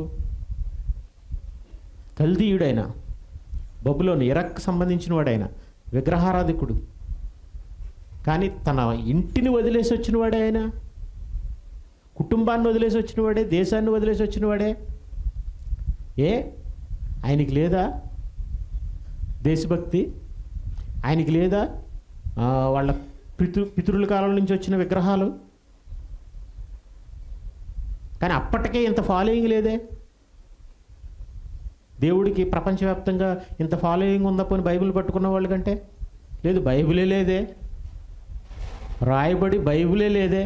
కల్దీయుడైన బబులోని ఇరక్ సంబంధించిన వాడైన విగ్రహారాధికుడు కానీ తన ఇంటిని వదిలేసి వచ్చిన వాడే ఆయన కుటుంబాన్ని వదిలేసి వచ్చిన వాడే దేశాన్ని వదిలేసి వచ్చిన వాడే ఏ ఆయనకి లేదా దేశభక్తి ఆయనకి లేదా ఆ, వాళ్ళ పితృ పితృల కాలం నుంచి వచ్చిన విగ్రహాలు కానీ అప్పటికే ఇంత ఫాలోయింగ్ లేదే దేవుడికి ప్రపంచవ్యాప్తంగా ఇంత ఫాలోయింగ్ ఉందా పోనీ బైబిల్ పట్టుకున్న వాళ్ళకంటే లేదు బైబిలే లేదే రాయబడి బైబిలే లేదే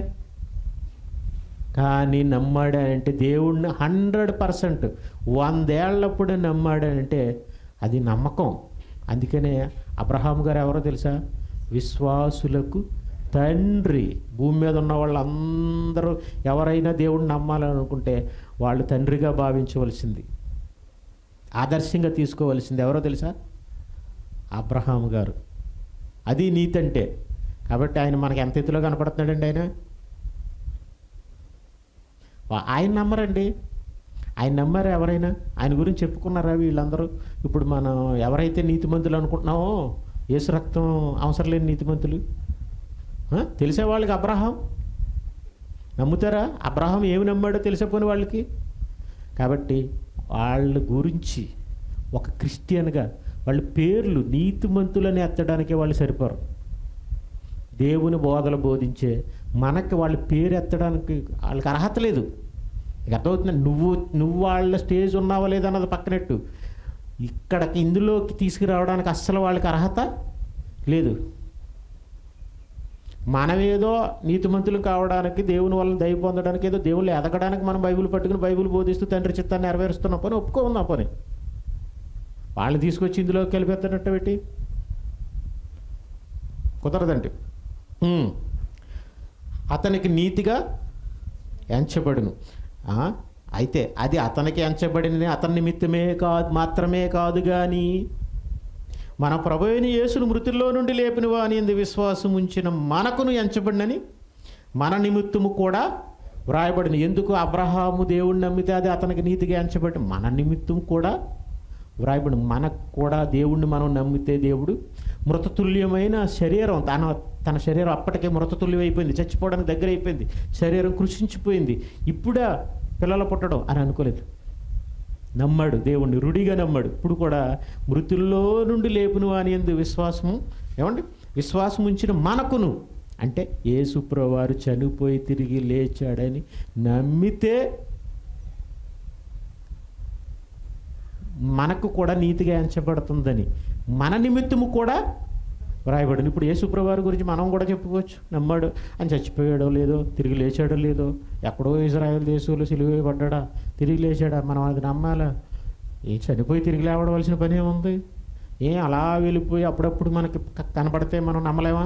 కానీ నమ్మాడంటే దేవుణ్ణి హండ్రెడ్ పర్సెంట్ వందేళ్లప్పుడు నమ్మాడంటే అది నమ్మకం అందుకనే అబ్రహాం గారు ఎవరో తెలుసా విశ్వాసులకు తండ్రి భూమి మీద ఉన్న వాళ్ళందరూ ఎవరైనా దేవుడిని నమ్మాలనుకుంటే వాళ్ళు తండ్రిగా భావించవలసింది ఆదర్శంగా తీసుకోవలసింది ఎవరో తెలుసా అబ్రహాం గారు అది నీతంటే కాబట్టి ఆయన మనకి ఎంత ఎత్తులో కనపడుతున్నాడండి ఆయన వా- ఆయన నమ్మరండి ఆయన నమ్మారా ఎవరైనా ఆయన గురించి చెప్పుకున్నారా వీళ్ళందరూ ఇప్పుడు మనం ఎవరైతే నీతిమంతులు అనుకుంటున్నామో యేసు రక్తం అవసరం లేని నీతిమంతులు ఆ? తెలిసే వాళ్ళకి అబ్రహాం నమ్ముతారా అబ్రహాం ఏమి నమ్మాడో తెలిసిపోయిన వాళ్ళకి కాబట్టి వాళ్ళ గురించి ఒక క్రిస్టియన్గా వాళ్ళ పేర్లు నీతిమంతులని ఎత్తడానికే వాళ్ళు సరిపోరు దేవుని బోధలు బోధించే మనకి వాళ్ళ పేరు ఎత్తడానికి వాళ్ళకి అర్హత లేదు ఇక అర్థమవుతుంది నువ్వు నువ్వు వాళ్ళ స్టేజ్ ఉన్నావా లేదన్నది పక్కనట్టు ఇక్కడికి ఇందులోకి తీసుకురావడానికి అస్సలు వాళ్ళకి అర్హత లేదు మనమేదో నీతిమంతులు కావడానికి దేవుని వల్ల దయ పొందడానికి ఏదో దేవుళ్ళు ఎదగడానికి మనం బైబిల్ పట్టుకుని బైబిల్ బోధిస్తూ తండ్రి చిత్తాన్ని నెరవేరుస్తున్నాం పని ఒప్పుకోందా పని వాళ్ళు తీసుకొచ్చి ఇందులోకి కలిపేస్తున్నట్టు పెట్టి కుదరదండి ఉమ్. అతనికి నీతిగా ఎంచబడును ఆ, అయితే అది అతనికి ఎంచబడిన అతని నిమిత్తమే కాదు మాత్రమే కాదు కానీ మన ప్రభువైన యేసును మృతుల్లో నుండి లేపిన వాని ఎందు విశ్వాసం ఉంచిన మనకును ఎంచబడినని మన నిమిత్తము కూడా వ్రాయబడిన ఎందుకు అబ్రహాము దేవుణ్ణి నమ్మితే అది అతనికి నీతిగా ఎంచబడి మన నిమిత్తం కూడా వ్రాయబడి మనకు కూడా దేవుణ్ణి మనం నమ్మితే దేవుడు మృతతుల్యమైన శరీరం తన తన శరీరం అప్పటికే మృతతుల్యం అయిపోయింది చచ్చిపోవడానికి దగ్గర అయిపోయింది శరీరం కృషించిపోయింది ఇప్పుడా పిల్లలు పుట్టడం అని అనుకోలేదు నమ్మాడు దేవుణ్ణి రుడిగా నమ్మాడు ఇప్పుడు కూడా మృతుల్లో నుండి లేపును అని ఎందు విశ్వాసము ఏమండి విశ్వాసం ఉంచిన మనకును అంటే యేసుప్రవారు చనిపోయి తిరిగి లేచాడని నమ్మితే మనకు కూడా నీతిగా ఎంచబడుతుందని మన నిమిత్తము కూడా వ్రాయబడింది ఇప్పుడు యేసుప్రభువారి గురించి మనం కూడా చెప్పుకోవచ్చు నమ్మాడు ఆయన చచ్చిపోయాడో లేదో తిరిగి లేచాడో లేదో ఎక్కడో ఇజ్రాయెల్ దేశంలో సిలువ పడ్డాడా తిరిగి లేచాడా మనం అది నమ్మాలా ఏ చనిపోయి తిరిగి లేవడవలసిన పని ఏముంది ఏ అలా వెళ్ళిపోయి అప్పుడప్పుడు మనకి క- కనపడితే మనం నమ్మలేమా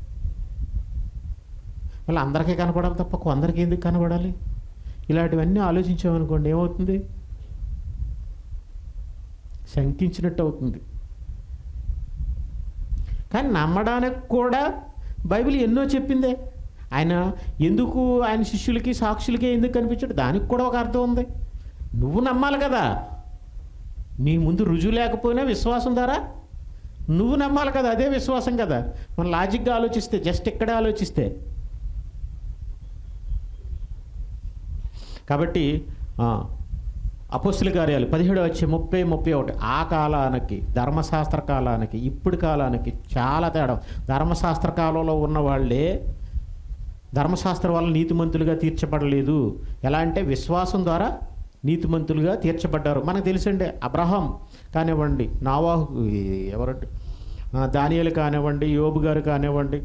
మళ్ళీ అందరికీ కనపడాలి తప్ప కొందరికి ఎందుకు కనపడాలి ఇలాంటివన్నీ ఆలోచించామనుకోండి ఏమవుతుంది శంకించినట్టు అవుతుంది కానీ నమ్మడానికి కూడా బైబిల్ ఎన్నో చెప్పిందే ఆయన ఎందుకు ఆయన శిష్యులకి సాక్షులకి ఎందుకు కనిపించాడు దానికి కూడా ఒక అర్థం ఉంది నువ్వు నమ్మాలి కదా నీ ముందు రుజువు లేకపోయినా విశ్వాసం ద్వారా నువ్వు నమ్మాలి కదా అదే విశ్వాసం కదా మనం లాజిక్గా ఆలోచిస్తే జస్ట్ ఇక్కడే ఆలోచిస్తే కాబట్టి ఆ, అపోస్తుల కార్యాలు పదిహేడు వచ్చే ముప్పై ముప్పై ఒకటి ఆ కాలానికి ధర్మశాస్త్ర కాలానికి ఇప్పుడు కాలానికి చాలా తేడా ధర్మశాస్త్ర కాలంలో ఉన్న వాళ్ళే ధర్మశాస్త్రం వల్ల నీతిమంతులుగా తీర్చబడలేదు ఎలా అంటే విశ్వాసం ద్వారా నీతిమంతులుగా తీర్చబడ్డారు మనకు తెలుసండి అబ్రహాం కానివ్వండి నావాహు ఈ ఎవరంటే ఆ, దానియేలు కానివ్వండి యోబు గారు కానివ్వండి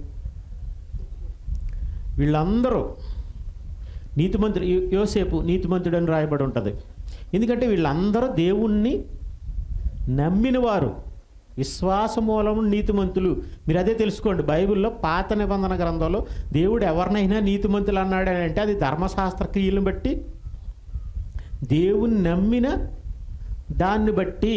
వీళ్ళందరూ నీతిమంతుడు యో- యోసేపు నీతిమంతుడు అని రాయబడి ఉంటుంది ఎందుకంటే వీళ్ళందరూ దేవుణ్ణి నమ్మిన వారు విశ్వాస మూలము నీతిమంతులు మీరు అదే తెలుసుకోండి బైబిల్లో పాత నిబంధన గ్రంథంలో దేవుడు ఎవరినైనా నీతిమంతులు అన్నాడు అని అంటే అది ధర్మశాస్త్ర క్రియలను బట్టి దేవుని నమ్మిన దాన్ని బట్టి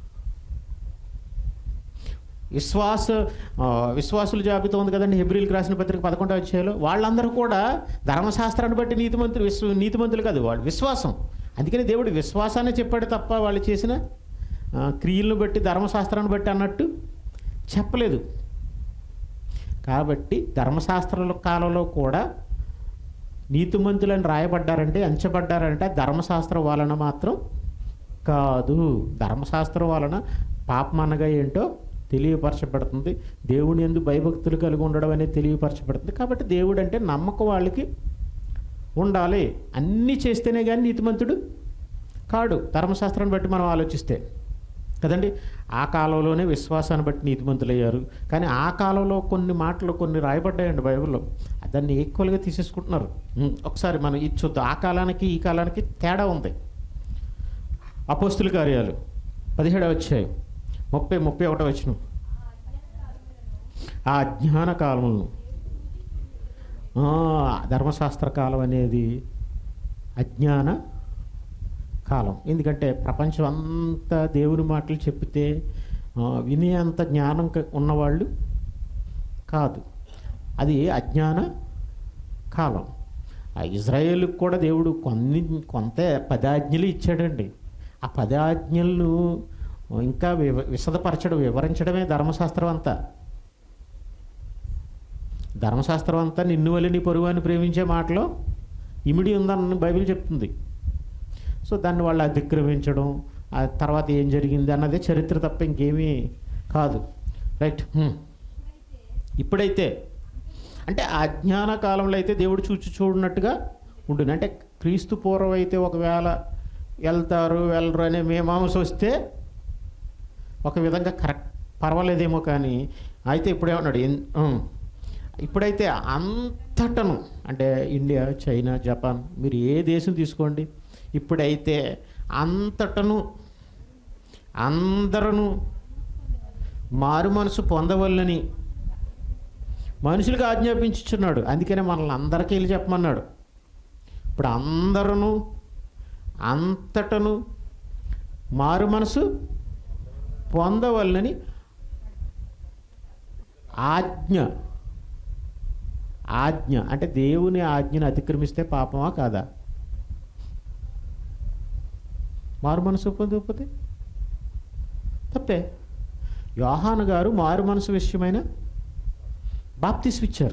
విశ్వాస ఆ, విశ్వాసుల జాబితా ఉంది కదండి హెబ్రిల్కి రాసిన పత్రిక పదకొండవ అధ్యాయంలో వాళ్ళందరూ కూడా ధర్మశాస్త్రాన్ని బట్టి నీతిమంతులు విశ్వ నీతిమంతులు కాదు వాళ్ళు విశ్వాసం అందుకని దేవుడు విశ్వాసాన్ని చెప్పాడు తప్ప వాళ్ళు చేసిన ఆ, క్రియలను బట్టి ధర్మశాస్త్రాన్ని బట్టి అన్నట్టు చెప్పలేదు కాబట్టి ధర్మశాస్త్రాల కాలంలో కూడా నీతిమంతులని రాయబడ్డారంటే ఎంచబడ్డారంటే ధర్మశాస్త్రం వలన మాత్రం కాదు ధర్మశాస్త్రం వలన పాపం అనగా ఏంటో తెలియపరచబడుతుంది దేవుని ఎందు భయభక్తులు కలిగి ఉండడం అనేది తెలియపరచబడుతుంది కాబట్టి దేవుడు అంటే నమ్మకం వాళ్ళకి ఉండాలి అన్నీ చేస్తేనే కానీ నీతిమంతుడు కాడు ధర్మశాస్త్రాన్ని బట్టి మనం ఆలోచిస్తే కదండి ఆ కాలంలోనే విశ్వాసాన్ని బట్టి నీతిమంతులయ్యారు కానీ ఆ కాలంలో కొన్ని మాటలు కొన్ని రాయబడ్డాయండి బైబిల్లో దాన్ని ఈక్వల్గా తీసేసుకుంటున్నారు ఉం, ఒకసారి మనం ఇది చూద్దాం ఆ కాలానికి ఈ కాలానికి తేడా ఉంది అపోస్తుల కార్యాలు పదిహేడవ వచ్చాయి ముప్పై ముప్పై ఒకటో వచ్చిన ఆ అజ్ఞాన కాలంలో ఆ, ధర్మశాస్త్ర కాలం అనేది అజ్ఞాన కాలం ఎందుకంటే ప్రపంచం అంతా దేవుని మాటలు చెప్పితే ఆ, వినే అంత జ్ఞానం క- ఉన్నవాళ్ళు కాదు అది అజ్ఞాన కాలం ఆ ఇజ్రాయేల్కి కూడా దేవుడు కొన్ని కొంత పదాజ్ఞలు ఇచ్చాడండి ఆ పదాజ్ఞలను ఇంకా వివ విశదపరచడం వివరించడమే ధర్మశాస్త్రం అంతా ధర్మశాస్త్రం అంతా నిన్ను వల్ల నీ పొరుగుని ప్రేమించే మాటలో ఇమిడి ఉందని బైబిల్ చెప్తుంది సో దాన్ని వాళ్ళు అతిక్రమించడం ఆ తర్వాత ఏం జరిగింది అన్నదే చరిత్ర తప్ప ఇంకేమీ కాదు రైట్ హ్మ్. ఇప్పుడైతే అంటే ఆ అజ్ఞాన కాలంలో అయితే దేవుడు చూచి చూడనట్టుగా ఉంటుంది అంటే క్రీస్తు పూర్వం అయితే ఒకవేళ వెళ్తారు వెళ్ళరు అనే మీమాంస వస్తే ఒక విధంగా కరెక్ట్ పర్వాలేదేమో కానీ అయితే ఇప్పుడు ఏమన్నాడు ఎన్- ఉం. ఇప్పుడైతే అంతటను అంటే ఇండియా చైనా జపాన్ మీరు ఏ దేశం తీసుకోండి ఇప్పుడైతే అంతటను అందరూ మారు మనసు పొందవల్లని మనుషులకు ఆజ్ఞాపించుచున్నాడు అందుకనే మనల్ని అందరికీ వెళ్ళి చెప్పమన్నాడు ఇప్పుడు అందరూ అంతటను మారు మనసు పొందవల్లని ఆజ్ఞ ఆజ్ఞ అంటే దేవుని ఆజ్ఞను అతిక్రమిస్తే పాపమా కాదా మారు మనసు పొందకపోతే తప్పే యోహాను గారు మారు మనసు విషయమైన బాప్తిస్ ఇచ్చారు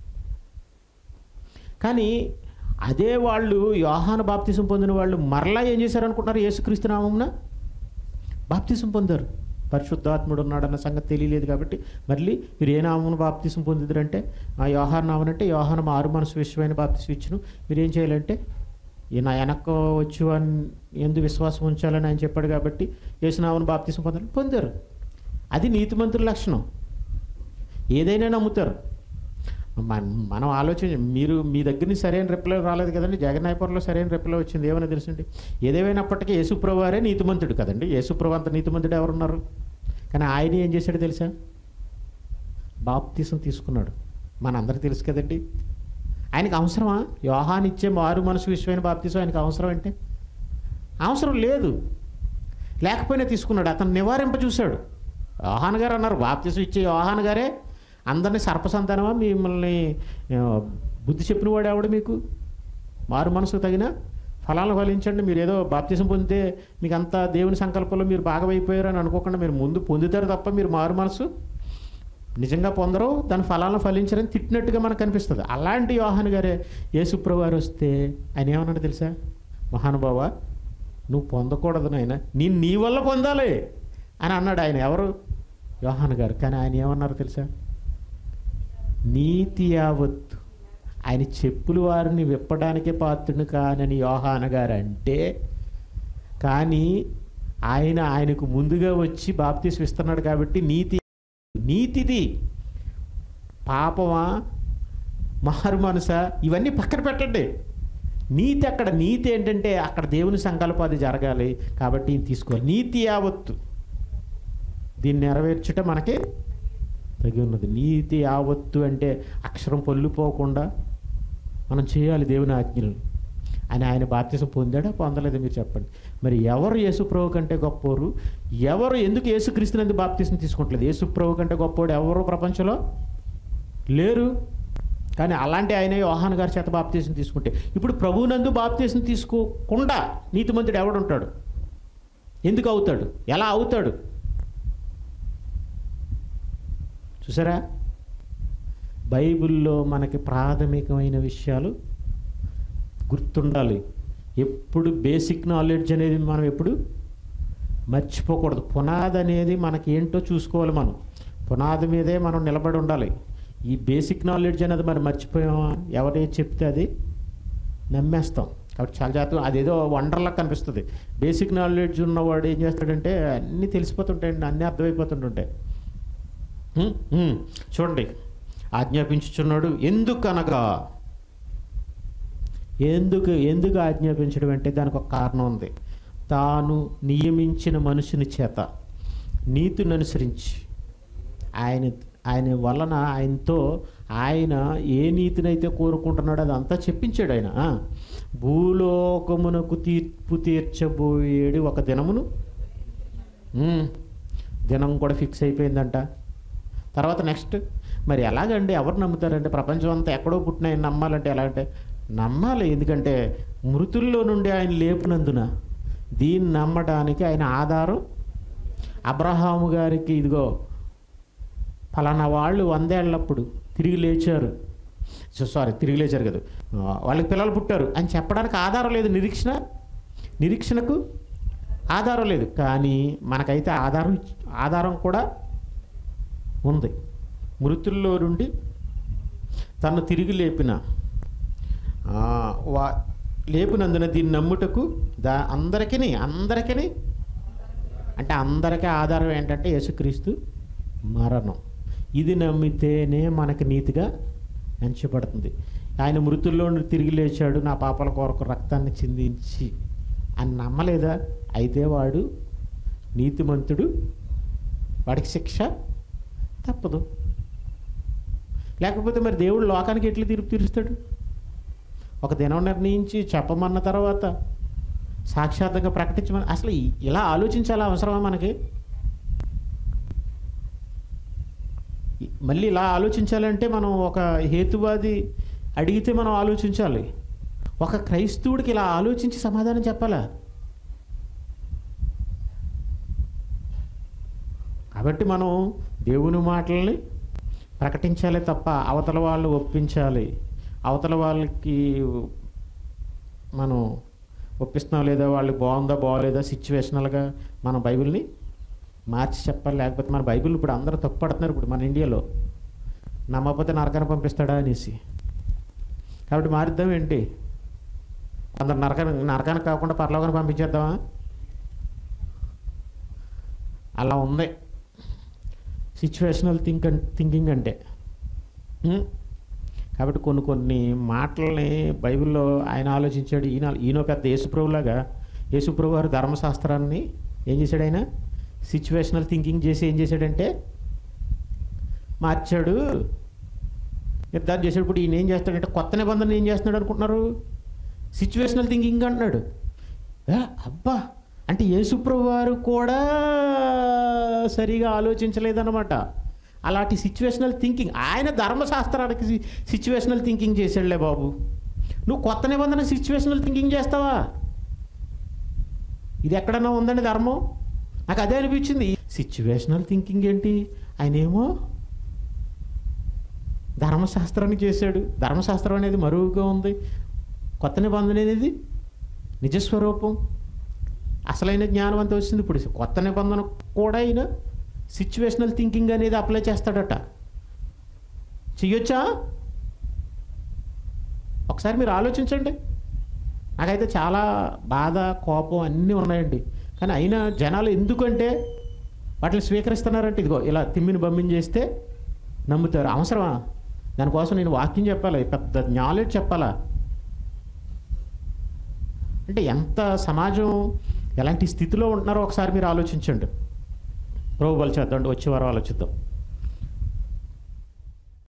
కానీ అదే వాళ్ళు యోహాను బాప్తిసం పొందిన వాళ్ళు మరలా ఏం చేశారు అనుకుంటున్నారు యేసుక్రీస్తు నామమున బాప్తిసం పొందారు పరిశుద్ధాత్ముడు ఉన్నాడన్న సంగతి తెలియలేదు కాబట్టి మళ్ళీ మీరు ఏ నామమును బాప్తిసం పొందిద్దరంటే ఆ యోహాన్ నామం అంటే యోహాను మారు మనసు విషయమైన బాప్తిసం ఇచ్చును మీరు ఏం చేయాలంటే ఈ నా వెనక్కు వచ్చి వాని ఎందు విశ్వాసం ఉంచాలని ఆయన చెప్పాడు కాబట్టి యేసునామను బాప్తీసం పొందారు పొందారు అది నీతిమంతుల లక్షణం ఏదైనా నమ్ముతారు మన మనం ఆలోచన మీరు మీ దగ్గర నుంచి సరైన రిప్లై రాలేదు కదండి జగన్నాయపురంలో సరైన రిప్లై వచ్చింది ఏమైనా తెలుసండి ఏదేమైనప్పటికీ యేసుప్రభువారే నీతిమంతుడు కదండి యేసుప్రభు అంత నీతిమంతుడు ఎవరున్నారు కానీ ఆయన ఏం చేశాడో తెలుసా బాప్తీసం తీసుకున్నాడు మనందరికీ తెలుసు కదండి ఆయనకు అవసరమా యోహాన్ ఇచ్చే మారు మనసు విషయమైన బాప్తీసం ఆయనకు అవసరం అంటే అవసరం లేదు లేకపోయినా తీసుకున్నాడు అతను నివారింప చూశాడు యోహాన్ గారు అన్నారు బాప్తీసం ఇచ్చే యోహాన్ గారే అందరినీ సర్పసంతానమా మిమ్మల్ని ఆ, బుద్ధి చెప్పిన వాడు ఎవడు మీకు మారు మనసుకు తగిన ఫలాలను ఫలించండి మీరు ఏదో బాప్తీసం పొందితే మీకు అంతా దేవుని సంకల్పంలో మీరు భాగమైపోయారు అని అనుకోకుండా మీరు ముందు పొందుతారు తప్ప మీరు మారు మనసు నిజంగా పొందరు దాని ఫలాలను ఫలించరని తిట్టినట్టుగా మనకు కనిపిస్తుంది అలాంటి యోహాన్ గారే యేసుప్రభు వారు వస్తే ఆయన ఏమన్నాడు తెలుసా మహానుభావ నువ్వు పొందకూడదు నాయన నేను నీ వల్ల పొందాలి అని అన్నాడు ఆయన ఎవరు యోహాన్ గారు కానీ ఆయన ఏమన్నారు తెలుసా నీతి యావత్తు ఆయన చెప్పులు వారిని విప్పడానికే పాత్రుడు కానని యోహాన గారు అంటే కానీ ఆయన ఆయనకు ముందుగా వచ్చి బాప్తీసం ఇస్తున్నాడు కాబట్టి నీతి నీతిది పాపమా మారు మనస ఇవన్నీ పక్కన పెట్టండి నీతి అక్కడ నీతి ఏంటంటే అక్కడ దేవుని సంకల్పం అది జరగాలి కాబట్టి ఈయన తీసుకోవాలి నీతి యావత్తు దీన్ని నెరవేర్చుట మనకి తగి ఉన్నది నీతి యావత్తు అంటే అక్షరం పొల్లిపోకుండా మనం చేయాలి దేవుని ఆజ్ఞలు అని ఆయన బాప్తిసం పొందాడా పొందలేదా మీరు చెప్పండి మరి ఎవరు యేసుప్రభు కంటే గొప్పోరు ఎవరు ఎందుకు యేసుక్రీస్తునందు బాప్తిసం తీసుకుంటలేదు యేసుప్రభు కంటే గొప్పోడు ఎవరు ప్రపంచంలో లేరు కానీ అలాంటి ఆయన యోహాన్ గారి చేత బాప్తీసం తీసుకుంటే ఇప్పుడు ప్రభువునందు బాప్తీసం తీసుకోకుండా నీతిమంతుడు ఎవడుంటాడు ఎందుకు అవుతాడు ఎలా అవుతాడు చూసారా బైబిల్లో మనకి ప్రాథమికమైన విషయాలు గుర్తుండాలి ఎప్పుడు బేసిక్ నాలెడ్జ్ అనేది మనం ఎప్పుడు మర్చిపోకూడదు పునాది అనేది మనకి ఏంటో చూసుకోవాలి మనం పునాది మీదే మనం నిలబడి ఉండాలి ఈ బేసిక్ నాలెడ్జ్ అనేది మరి మర్చిపోయామా ఎవరే చెప్తే అది నమ్మేస్తాం కాబట్టి చాలా జాతకం అదేదో వండర్లా కనిపిస్తుంది బేసిక్ నాలెడ్జ్ ఉన్నవాడు ఏం చేస్తాడంటే అన్నీ తెలిసిపోతుంటాయండి అన్నీ అర్థమైపోతుంటుంటాయి హ్మ్, హ్మ్. చూడండి ఆజ్ఞాపించుచున్నాడు ఎందుకనగా ఎందుకు ఎందుకు ఆజ్ఞాపించడం అంటే దానికి ఒక కారణం ఉంది తాను నియమించిన మనుషుని చేత నీతిని అనుసరించి ఆయన ఆయన వలన ఆయనతో ఆయన ఏ నీతినైతే కోరుకుంటున్నాడో అదంతా చెప్పించాడు ఆయన ఆ. భూలోకమునకు తీర్పు తీర్చబోయేడు ఒక దినమును ఉమ్, దినం కూడా ఫిక్స్ అయిపోయిందంట తర్వాత నెక్స్ట్ మరి ఎలాగండి ఎవరు నమ్ముతారంటే ప్రపంచం అంతా ఎక్కడో పుట్టిన ఆయన నమ్మాలంటే ఎలా అంటే నమ్మాలి ఎందుకంటే మృతుల్లో నుండి ఆయన లేపినందున దీన్ని నమ్మడానికి ఆయన ఆధారం అబ్రహాము గారికి ఇదిగో ఫలానా వాళ్ళు వందేళ్ళప్పుడు తిరిగి లేచారు సో- సారీ తిరిగి లేచారు కదా ఆ, వాళ్ళకి పిల్లలు పుట్టారు అని చెప్పడానికి ఆధారం లేదు నిరీక్షణ నిరీక్షణకు ఆధారం లేదు కానీ మనకైతే ఆధారం ఆధారం కూడా ఉంది మృతుల్లో నుండి తను తిరిగి లేపిన ఆ, వా లేపినందున దీన్ని నమ్ముటకు దా అందరికీ అందరికీ అంటే అందరికీ ఆధారం ఏంటంటే యేసుక్రీస్తు మరణం ఇది నమ్మితేనే మనకి నీతిగా ఎంచబడుతుంది ఆయన మృతుల్లో నుండి తిరిగి లేచాడు నా పాపల కొరకు రక్తాన్ని చిందించి అని నమ్మలేదా అయితే వాడు నీతిమంతుడు వాడికి శిక్ష తప్పదు లేకపోతే మరి దేవుడు లోకానికి ఎట్లా తీర్పు తీరుస్తాడు ఒక దినం నిర్ణయించి చెప్పమన్న తర్వాత సాక్షాత్తంగా ప్రకటించమని అసలు ఈ- ఇలా ఆలోచించాలా అవసరమా మనకి ఈ- మళ్ళీ ఇలా ఆలోచించాలంటే మనం ఒక హేతువాది అడిగితే మనం ఆలోచించాలి ఒక క్రైస్తవుడికి ఇలా ఆలోచించి సమాధానం చెప్పాలా కాబట్టి మనం దేవుని మాటల్ని ప్రకటించాలి తప్ప అవతల వాళ్ళు ఒప్పించాలి అవతల వాళ్ళకి మనం ఒప్పిస్తున్నాం లేదా వాళ్ళకి బాగుందా బాగోలేదా సిచ్యువేషనల్గా మన బైబిల్ని మార్చి చెప్పాలి లేకపోతే మన బైబిల్ ఇప్పుడు అందరూ తప్పుపడుతున్నారు ఇప్పుడు మన ఇండియాలో నమ్మకపోతే నరకాన్ని పంపిస్తాడా అనేసి కాబట్టి మారుద్దాం ఏంటి కొందరు నరకానికి నరకానికి కాకుండా పరలోకానికి పంపించేద్దామా అలా ఉంది సిచ్యువేషనల్ థింక్ థింకింగ్ అంటే ఉం? కాబట్టి కొన్ని కొన్ని మాటల్ని బైబిల్లో ఆయన ఆలోచించాడు ఈయన ఈయన పెద్ద యేసుప్రభులాగా యేసుప్రభు గారు ధర్మశాస్త్రాన్ని ఏం చేశాడు ఆయన సిచ్యువేషనల్ థింకింగ్ చేసి ఏం చేశాడంటే మార్చాడు నిర్ధారణ చేసేటప్పుడు ఈయన ఏం చేస్తాడంటే కొత్త నిబంధన ఏం చేస్తున్నాడు అనుకుంటున్నారు సిచ్యువేషనల్ థింకింగ్ అంటున్నాడు ఏ, అబ్బా అంటే యేసుప్రభు వారు కూడా సరిగా ఆలోచించలేదన్నమాట అలాంటి సిచ్యువేషనల్ థింకింగ్ ఆయన ధర్మశాస్త్రానికి సిచ్యువేషనల్ థింకింగ్ చేశాడులే బాబు నువ్వు కొత్త నిబంధన సిచ్యువేషనల్ థింకింగ్ చేస్తావా ఇది ఎక్కడన్నా ఉందండి ధర్మం నాకు అదే అనిపించింది సిచ్యువేషనల్ థింకింగ్ ఏంటి ఆయన ఏమో ధర్మశాస్త్రాన్ని చేశాడు ధర్మశాస్త్రం అనేది మరువుగా ఉంది కొత్త నిబంధన అనేది నిజస్వరూపం అసలైన జ్ఞానం అంతా వచ్చింది ఇప్పుడు కొత్త నిబంధన కూడా అయినా సిచ్యువేషనల్ థింకింగ్ అనేది అప్లై చేస్తాడట చెయ్యొచ్చా ఒకసారి మీరు ఆలోచించండి నాకైతే చాలా బాధ కోపం అన్నీ ఉన్నాయండి కానీ అయినా జనాలు ఎందుకంటే వాటిని స్వీకరిస్తున్నారంటే ఇదిగో ఇలా తిమ్మిని బమ్మిని చేస్తే నమ్ముతారు అవసరమా దానికోసం నేను వాక్యం చెప్పాలి పెద్ద నాలెడ్జ్ చెప్పాలా అంటే ఎంత సమాజం ఎలాంటి స్థితిలో ఉంటున్నారో ఒకసారి మీరు ఆలోచించండి ప్రభు బలి చేద్దాం వచ్చే వారం ఆలోచిద్దాం